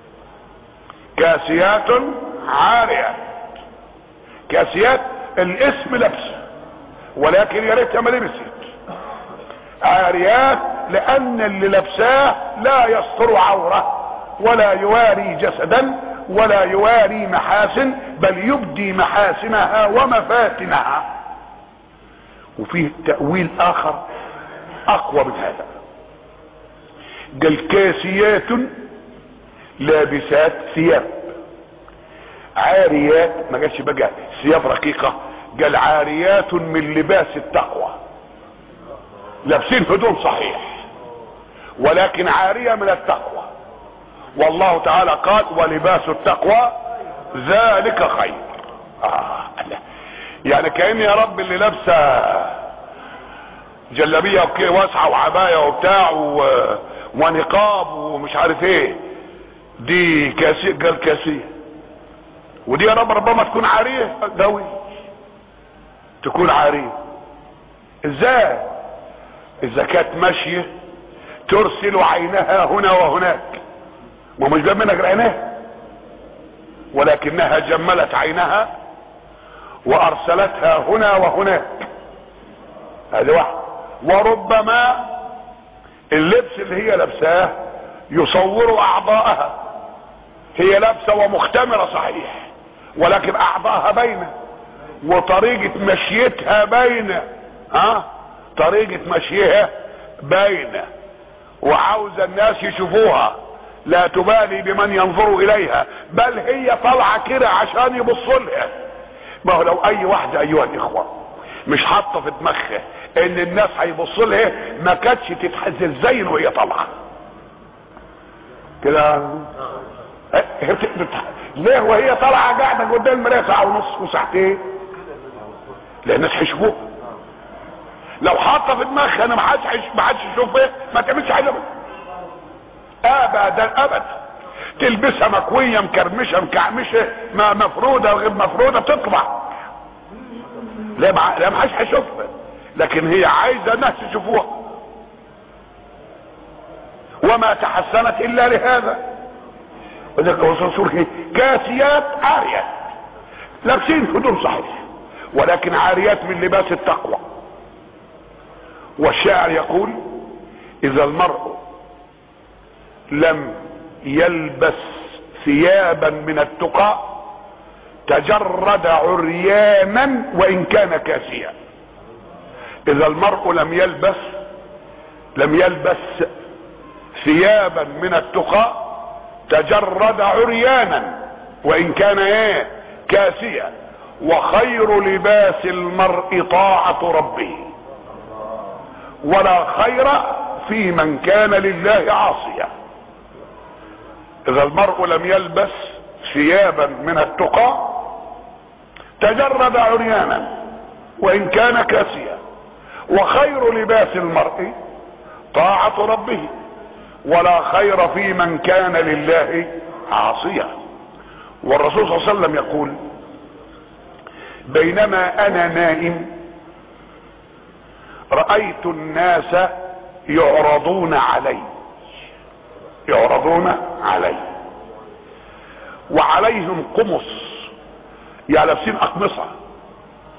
كاسيات عاريات كاسيات الاسم لبسه ولكن يا ريتها ما لبست عاريات لان اللي لبساه لا يستر عوره ولا يواري جسدا ولا يواري محاسن بل يبدي محاسنها ومفاتنها وفيه تأويل اخر اقوى من هذا قال كاسيات لابسات ثياب عاريات ما قالش بقى ثياب رقيقة قال عاريات من لباس التقوى لابسين هدوم صحيح ولكن عارية من التقوى والله تعالى قال ولباس التقوى ذلك خير آه لا. يعني كأن يا رب اللي لابسه جلابيه واسعه وعبايه وبتاع و... ونقاب ومش عارف ايه دي كاسيه قال كاسيه ودي يا رب ربما تكون عاريه قوي تكون عاريه ازاي اذا كانت ماشيه ترسل عينها هنا وهناك ومش جاب منك عينها ولكنها جملت عينها وارسلتها هنا وهناك هذه واحد وربما اللبس اللي هي لابساه يصور اعضاءها هي لابسه ومختمره صحيح ولكن اعضاءها باينه وطريقه مشيتها باينه ها طريقه مشيها باينه وعاوزه الناس يشوفوها لا تبالي بمن ينظر اليها بل هي طالعه كده عشان يبصوا لها ما هو لو اي واحده ايها الاخوه مش حاطه في دماغها ان الناس هيبصوا لها ما كانتش تتحزن زين وهي طالعه كده ليه وهي طالعه قاعده قدام المرايه ساعه ونص وساعتين لان الناس هيشوفوها لو حاطه في دماغها انا ما حدش ما حدش يشوفها ما تعملش حاجه ابدا ابدا تلبسها مكويه مكرمشه مكعمشه ما مفروده غير مفروده تطلع لا مع... لا ما حدش هيشوفها لكن هي عايزه الناس يشوفوها وما تحسنت الا لهذا وذلك الرسول كاسيات عاريات لابسين هدوم صحيح ولكن عاريات من لباس التقوى والشاعر يقول اذا المرء لم يلبس ثيابا من التقى تجرد عريانا وان كان كاسيا اذا المرء لم يلبس لم يلبس ثيابا من التقى تجرد عريانا وان كان ايه كاسيا وخير لباس المرء طاعة ربه ولا خير في من كان لله عاصيا اذا المرء لم يلبس ثيابا من التقى تجرد عريانا وان كان كاسيا وخير لباس المرء طاعة ربه ولا خير في من كان لله عاصيا والرسول صلى الله عليه وسلم يقول بينما انا نائم رأيت الناس يعرضون علي يعرضون علي وعليهم قمص يعني لابسين اقمصة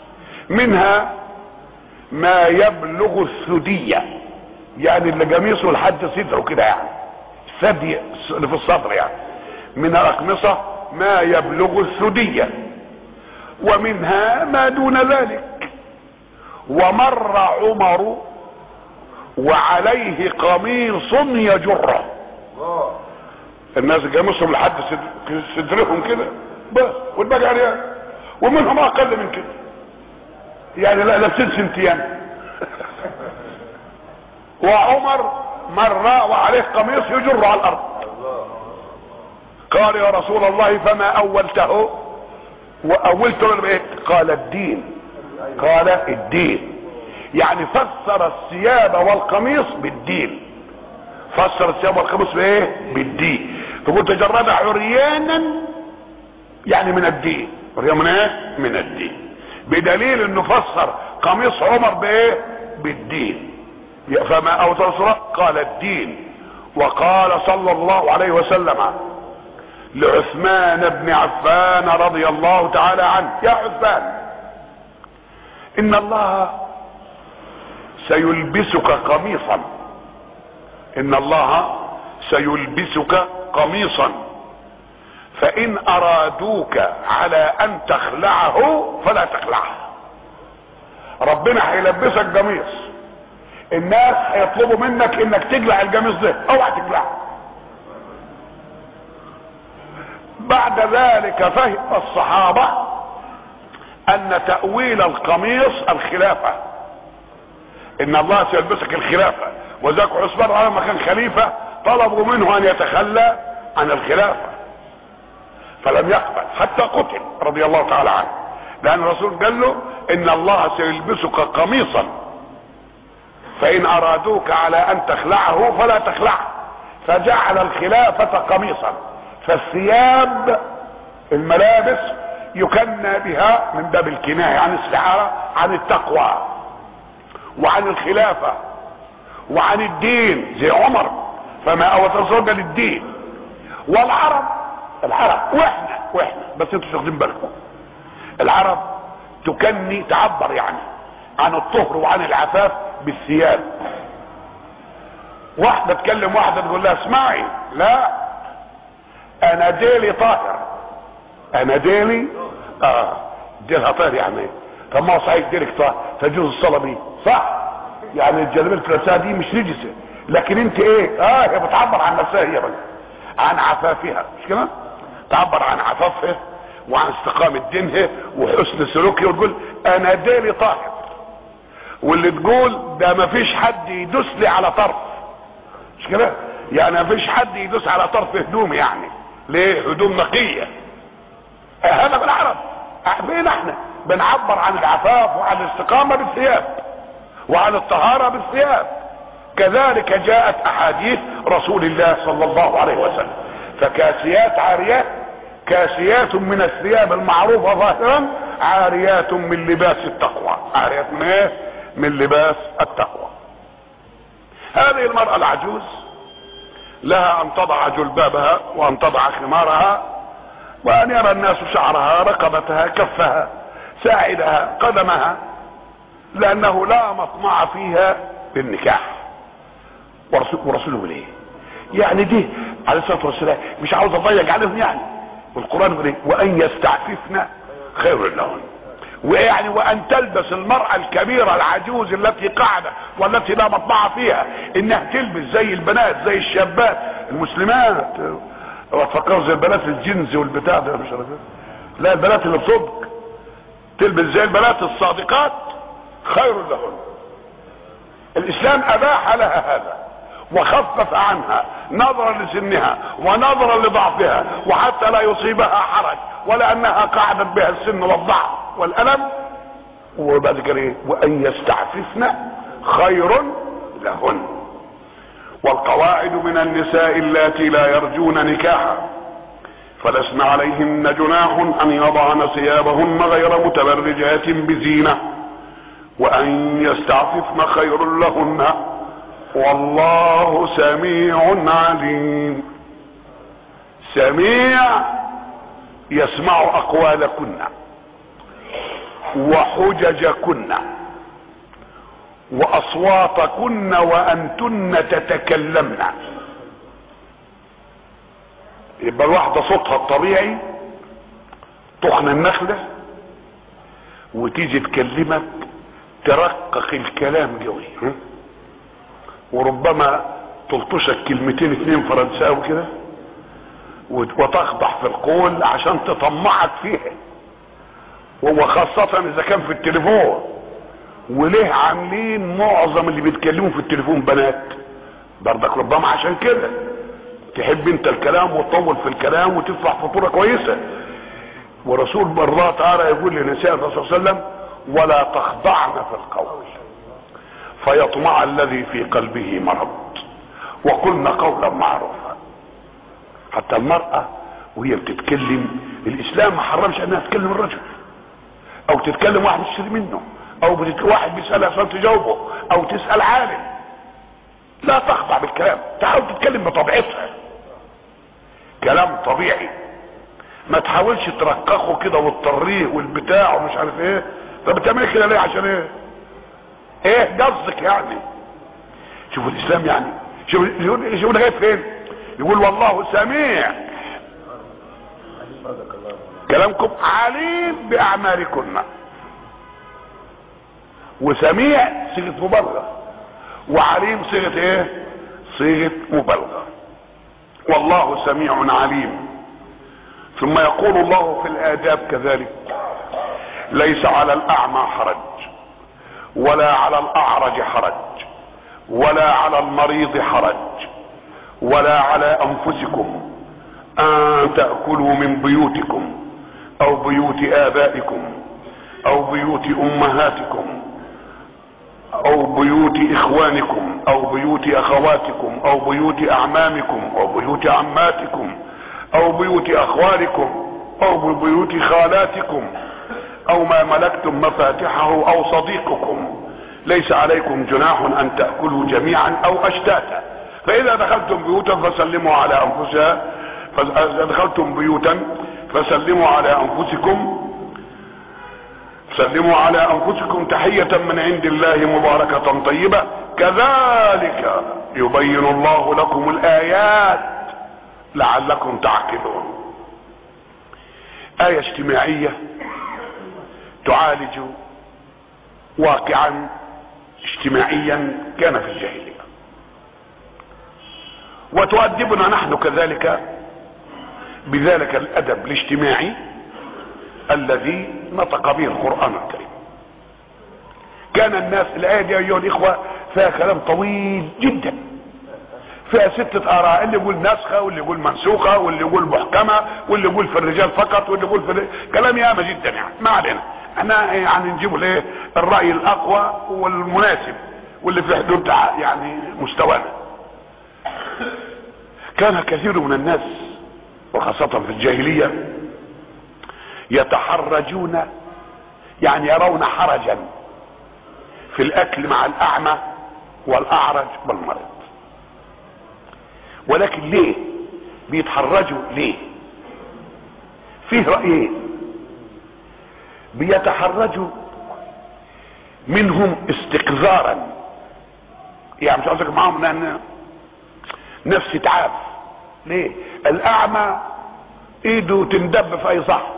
منها ما يبلغ الثدية يعني اللي قميصه لحد صدره كده يعني ثدي اللي في الصدر يعني من الأقمصة ما يبلغ الثدية ومنها ما دون ذلك ومر عمر وعليه قميص يجره الناس قميصهم لحد صدر- صدرهم كده بس والباقي عريان ومنهم اقل من كده يعني لا لابسين سنتيان وعمر مر وعليه قميص يجر على الارض قال يا رسول الله فما اولته واولته ولا بايه قال الدين قال الدين يعني فسر الثياب والقميص بالدين فسر الثياب والقميص بايه بالدين تقول تجرد عريانا يعني من الدين عريان من ايه من الدين بدليل انه فسر قميص عمر بايه بالدين فما اوتى رسول الله قال الدين وقال صلى الله عليه وسلم لعثمان بن عفان رضي الله تعالى عنه يا عثمان ان الله سيلبسك قميصا ان الله سيلبسك قميصا فان ارادوك على ان تخلعه فلا تخلعه ربنا هيلبسك قميص الناس هيطلبوا منك انك تقلع القميص ده اوعى تقلعه بعد ذلك فهم الصحابة ان تأويل القميص الخلافة ان الله سيلبسك الخلافة وذاك عثمان على ما كان خليفة طلبوا منه ان يتخلى عن الخلافة فلم يقبل حتى قتل رضي الله تعالى عنه لان الرسول قال له ان الله سيلبسك قميصا فان ارادوك على ان تخلعه فلا تخلعه فجعل الخلافة قميصا فالثياب الملابس يكنى بها من باب الكناية عن الاستعارة عن التقوى وعن الخلافة وعن الدين زي عمر فما اوتزوج للدين والعرب العرب واحنا واحنا بس انتوا مش واخدين بالكم العرب تكني تعبر يعني عن الطهر وعن العفاف بالثياب واحدة تكلم واحدة تقول لها اسمعي لا انا ديلي طاهر انا ديلي اه ديلها طاهر يعني ايه طب ما هو صحيح ديلك طاهر تجوز الصلاة بيه صح يعني الجلابيه الثلاثيه دي مش نجسه لكن انت ايه اه هي بتعبر عن نفسها هي بقى عن عفافها مش كده تعبر عن عفافها وعن استقامة دينها وحسن سلوكها وتقول انا ديلي طاهر واللي تقول ده مفيش حد يدوس لي على طرف مش كده يعني مفيش حد يدوس على طرف هدوم يعني ليه هدوم نقية هذا بالعرب فين احنا بنعبر عن العفاف وعن الاستقامة بالثياب وعن الطهارة بالثياب كذلك جاءت احاديث رسول الله صلى الله عليه وسلم فكاسيات عاريات كاسيات من الثياب المعروفة ظاهرا عاريات من لباس التقوى عاريات من ايه من لباس التقوى هذه المرأة العجوز لها ان تضع جلبابها وان تضع خمارها وان يرى الناس شعرها رقبتها كفها ساعدها قدمها لانه لا مطمع فيها بالنكاح ورسوله ليه يعني دي عليه الصلاه والسلام مش عاوز اضيق عليهم يعني والقران يقول ايه وان يستعففن خير لهن ويعني وان تلبس المرأة الكبيرة العجوز التي قاعدة والتي لا مطمع فيها انها تلبس زي البنات زي الشابات المسلمات وتفكروا زي البنات الجنس والبتاع ده مش عارف لا البنات اللي بصدق تلبس زي البنات الصادقات خير لهن الاسلام اباح لها هذا وخفف عنها نظرا لسنها ونظرا لضعفها وحتى لا يصيبها حرج ولا انها قعدت بها السن والضعف والالم وبعد كده ايه وان يستعففن خير لهن والقواعد من النساء اللاتي لا يرجون نكاحا فلسن عليهن جناح ان يضعن ثيابهن غير متبرجات بزينه وان يستعففن خير لهن والله سميع عليم سميع يسمع اقوالكن وحججكن واصواتكن وانتن تتكلمن يبقى الواحدة صوتها الطبيعي طحن النخلة وتيجي تكلمك ترقق الكلام قوي وربما تلطشك كلمتين اتنين فرنساوي كده وتخضع في القول عشان تطمعك فيها وهو خاصة اذا كان في التليفون وليه عاملين معظم اللي بيتكلموا في التليفون بنات برضك ربما عشان كده تحب انت الكلام وتطول في الكلام وتدفع فاتوره كويسه ورسول الله تعالى يقول لنساء الرسول صلى الله عليه وسلم ولا تخضعن في القول فيطمع الذي في قلبه مرض وقلنا قولا معروفا حتى المرأة وهي بتتكلم الاسلام ما حرمش انها تتكلم الرجل او تتكلم واحد يشتري منه او بتت... واحد بيسألها عشان تجاوبه او تسأل عالم لا تخضع بالكلام تحاول تتكلم بطبيعتها كلام طبيعي ما تحاولش ترققه كده وتطريه والبتاع ومش عارف ايه طب بتعمل كده ليه عشان ايه ايه قصدك يعني شوفوا الاسلام يعني شوفوا يقول شوفوا جاي فين يقول والله سميع كلامكم عليم باعمالكن وسميع صيغه مبالغه وعليم صيغه ايه صيغه مبالغه والله سميع عليم ثم يقول الله في الاداب كذلك ليس على الاعمى حرج ولا على الاعرج حرج ولا على المريض حرج ولا على انفسكم ان تاكلوا من بيوتكم او بيوت ابائكم او بيوت امهاتكم او بيوت اخوانكم او بيوت اخواتكم او بيوت اعمامكم او بيوت عماتكم او بيوت اخوالكم او بيوت خالاتكم او ما ملكتم مفاتحه او صديقكم ليس عليكم جناح ان تأكلوا جميعا او اشتاتا فاذا دخلتم بيوتا فسلموا على انفسها فاذا دخلتم بيوتا فسلموا على انفسكم سلموا على انفسكم تحية من عند الله مباركة طيبة كذلك يبين الله لكم الايات لعلكم تعقلون آية اجتماعية تعالج واقعا اجتماعيا كان في الجاهلية وتؤدبنا نحن كذلك بذلك الادب الاجتماعي الذي نطق به القرآن الكريم كان الناس الآية دي أيها الإخوة فيها كلام طويل جدا فيها ستة آراء اللي يقول ناسخة واللي يقول منسوخة واللي يقول محكمة واللي يقول في الرجال فقط واللي يقول في الرجال. كلام ياما جدا يعني ما علينا احنا يعني نجيبه الايه الرأي الأقوى والمناسب واللي في حدود يعني مستوانا كان كثير من الناس وخاصة في الجاهلية يتحرجون يعني يرون حرجا في الاكل مع الاعمى والاعرج والمرض ولكن ليه بيتحرجوا ليه فيه رأيين بيتحرجوا منهم استقذارا يعني مش قصدك معاهم لان نفسي تعب ليه الاعمى ايده تندب في اي صح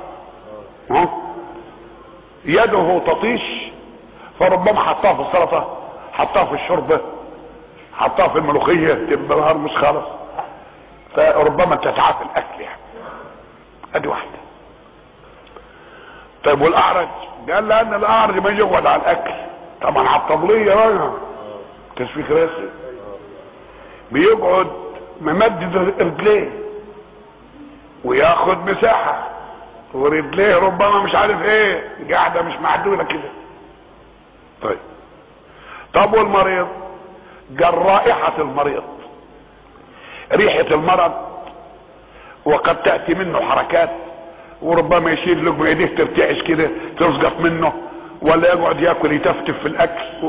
يده تطيش فربما حطها في السلطه حطها في الشوربه حطها في الملوخيه تبقى نهار مش خالص فربما تتعافى الاكل يعني ادي واحده طيب والاعرج قال لان الاعرج ما يقعد على الاكل طبعا على الطبليه بقى تشفيك راسي بيقعد ممدد رجليه وياخد مساحه ورجليه ربما مش عارف ايه قاعده مش معدوله كده طيب طب والمريض قال رائحة المريض ريحة المرض وقد تأتي منه حركات وربما يشيل لقمة ايديه ترتعش كده تسقط منه ولا يقعد ياكل يتفتف في الاكل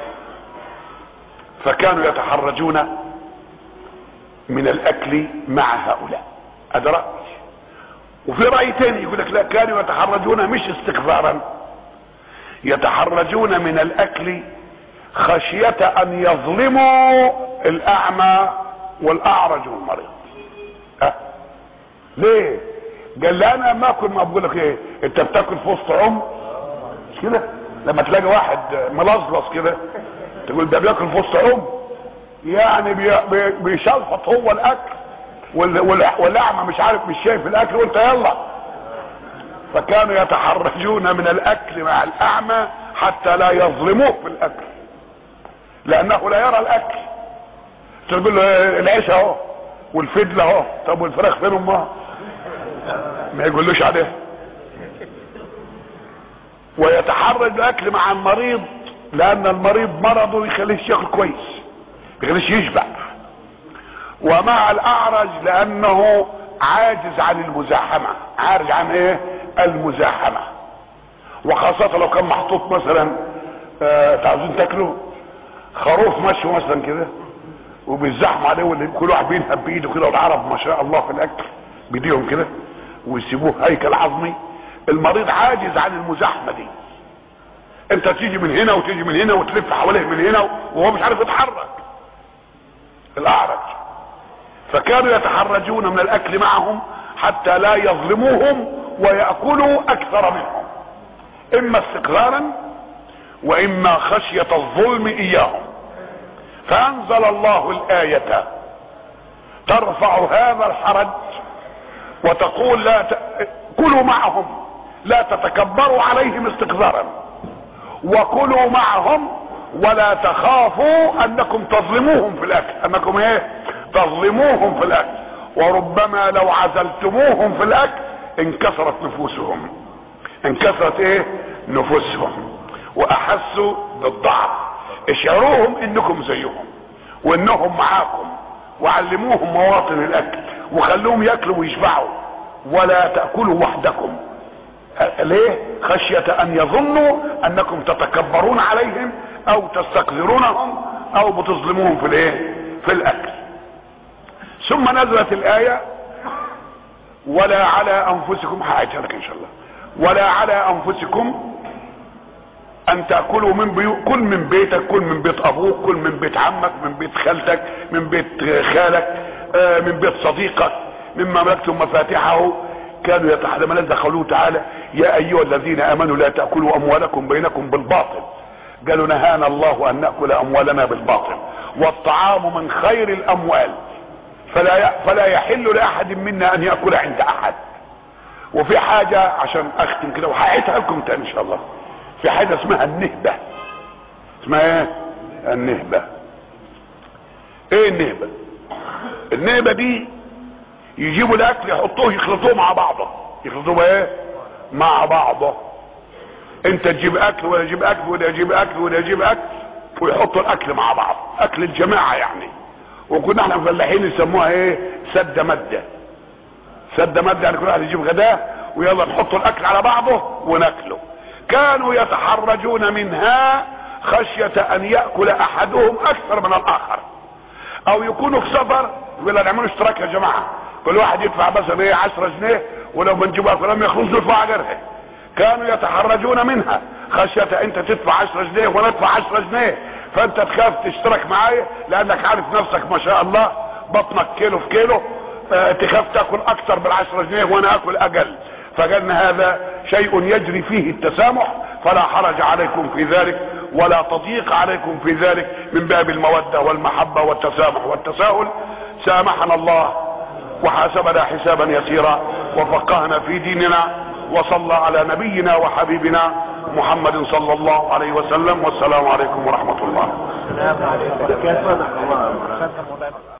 فكانوا يتحرجون من الاكل مع هؤلاء هذا رأي وفي رأي تاني يقول لك لا كانوا يتحرجون مش استكبارا يتحرجون من الاكل خشية ان يظلموا الاعمى والاعرج والمريض أه؟ ليه قال لي انا ما اكل ما بقول لك ايه انت بتاكل في وسط عم مش كده لما تلاقي واحد ملظلظ كده تقول ده بياكل في وسط عم يعني بي بي بيشلفط هو الاكل وال- وال- والاعمى مش عارف مش شايف الاكل وانت يلا فكانوا يتحرجون من الاكل مع الاعمى حتى لا يظلموه في الاكل لانه لا يرى الاكل تقول له إيه العيش اهو والفدل اهو طب والفراخ فين امها ما يقولوش عليه ويتحرج الاكل مع المريض لان المريض مرضه ما يخليش ياكل كويس ما يخليش يشبع ومع الاعرج لانه عاجز عن المزاحمه عارج عن ايه المزاحمه وخاصة لو كان محطوط مثلا آه عاوزين تاكلوا خروف مشوا مثلا كده وبيزحموا عليه واللي كل واحد بينهب بايده كده والعرب ما شاء الله في الاكل بايديهم كده ويسيبوه هيكل عظمي المريض عاجز عن المزاحمه دي انت تيجي من هنا وتيجي من هنا وتلف حواليه من هنا وهو مش عارف يتحرك الاعرج فكانوا يتحرجون من الاكل معهم حتى لا يظلموهم ويأكلوا اكثر منهم اما استقرارا واما خشية الظلم اياهم فانزل الله الاية ترفع هذا الحرج وتقول لا ت... كلوا معهم لا تتكبروا عليهم استكبارا وكلوا معهم ولا تخافوا انكم تظلموهم في الاكل انكم ايه تظلموهم في الاكل وربما لو عزلتموهم في الاكل انكسرت نفوسهم انكسرت ايه نفوسهم واحسوا بالضعف اشعروهم انكم زيهم وانهم معاكم وعلموهم مواطن الاكل وخلوهم ياكلوا ويشبعوا ولا تاكلوا وحدكم ليه خشية ان يظنوا انكم تتكبرون عليهم او تستقذرونهم او بتظلموهم في الايه في الاكل ثم نزلت الايه ولا على انفسكم هعيدها لك ان شاء الله ولا على انفسكم ان تاكلوا من بيوت كل من بيتك كل من بيت ابوك كل من بيت عمك من بيت خالتك من بيت خالك آه، من بيت صديقك مما ملكتم مفاتحه كانوا يتحدثون لما قوله تعالى يا ايها الذين امنوا لا تاكلوا اموالكم بينكم بالباطل قالوا نهانا الله ان ناكل اموالنا بالباطل والطعام من خير الاموال فلا ي- فلا يحل لاحد منا ان ياكل عند احد وفي حاجه عشان اختم كده وهعيدها لكم تاني ان شاء الله في حاجه اسمها النهبه اسمها ايه النهبه ايه النهبه النهبه دي يجيبوا الاكل يحطوه يخلطوه مع بعضه يخلطوه ايه مع بعضه انت تجيب اكل ولا يجيب اكل ولا يجيب اكل ولا يجيب اكل ويحطوا الاكل مع بعض اكل الجماعه يعني وكنا احنا فلاحين يسموها ايه سد مده سد مده يعني كل واحد يجيب غداه ويلا نحط الاكل على بعضه وناكله كانوا يتحرجون منها خشيه ان ياكل احدهم اكثر من الاخر او يكونوا في سفر يقول نعملوا اشتراك يا جماعه كل واحد يدفع مثلا ايه 10 جنيه ولو بنجيبها فلم يخرج ندفع غيرها كانوا يتحرجون منها خشية انت تدفع 10 جنيه وانا ادفع 10 جنيه فانت تخاف تشترك معايا لانك عارف نفسك ما شاء الله بطنك كيلو في كيلو اه تخاف تاكل اكثر من 10 جنيه وانا اكل اقل فقالنا هذا شيء يجري فيه التسامح فلا حرج عليكم في ذلك ولا تضييق عليكم في ذلك من باب المودة والمحبة والتسامح والتساهل سامحنا الله وحاسبنا حسابا يسيرا وفقهنا في ديننا وصلى على نبينا وحبيبنا محمد صلى الله عليه وسلم والسلام عليكم ورحمة الله السلام عليكم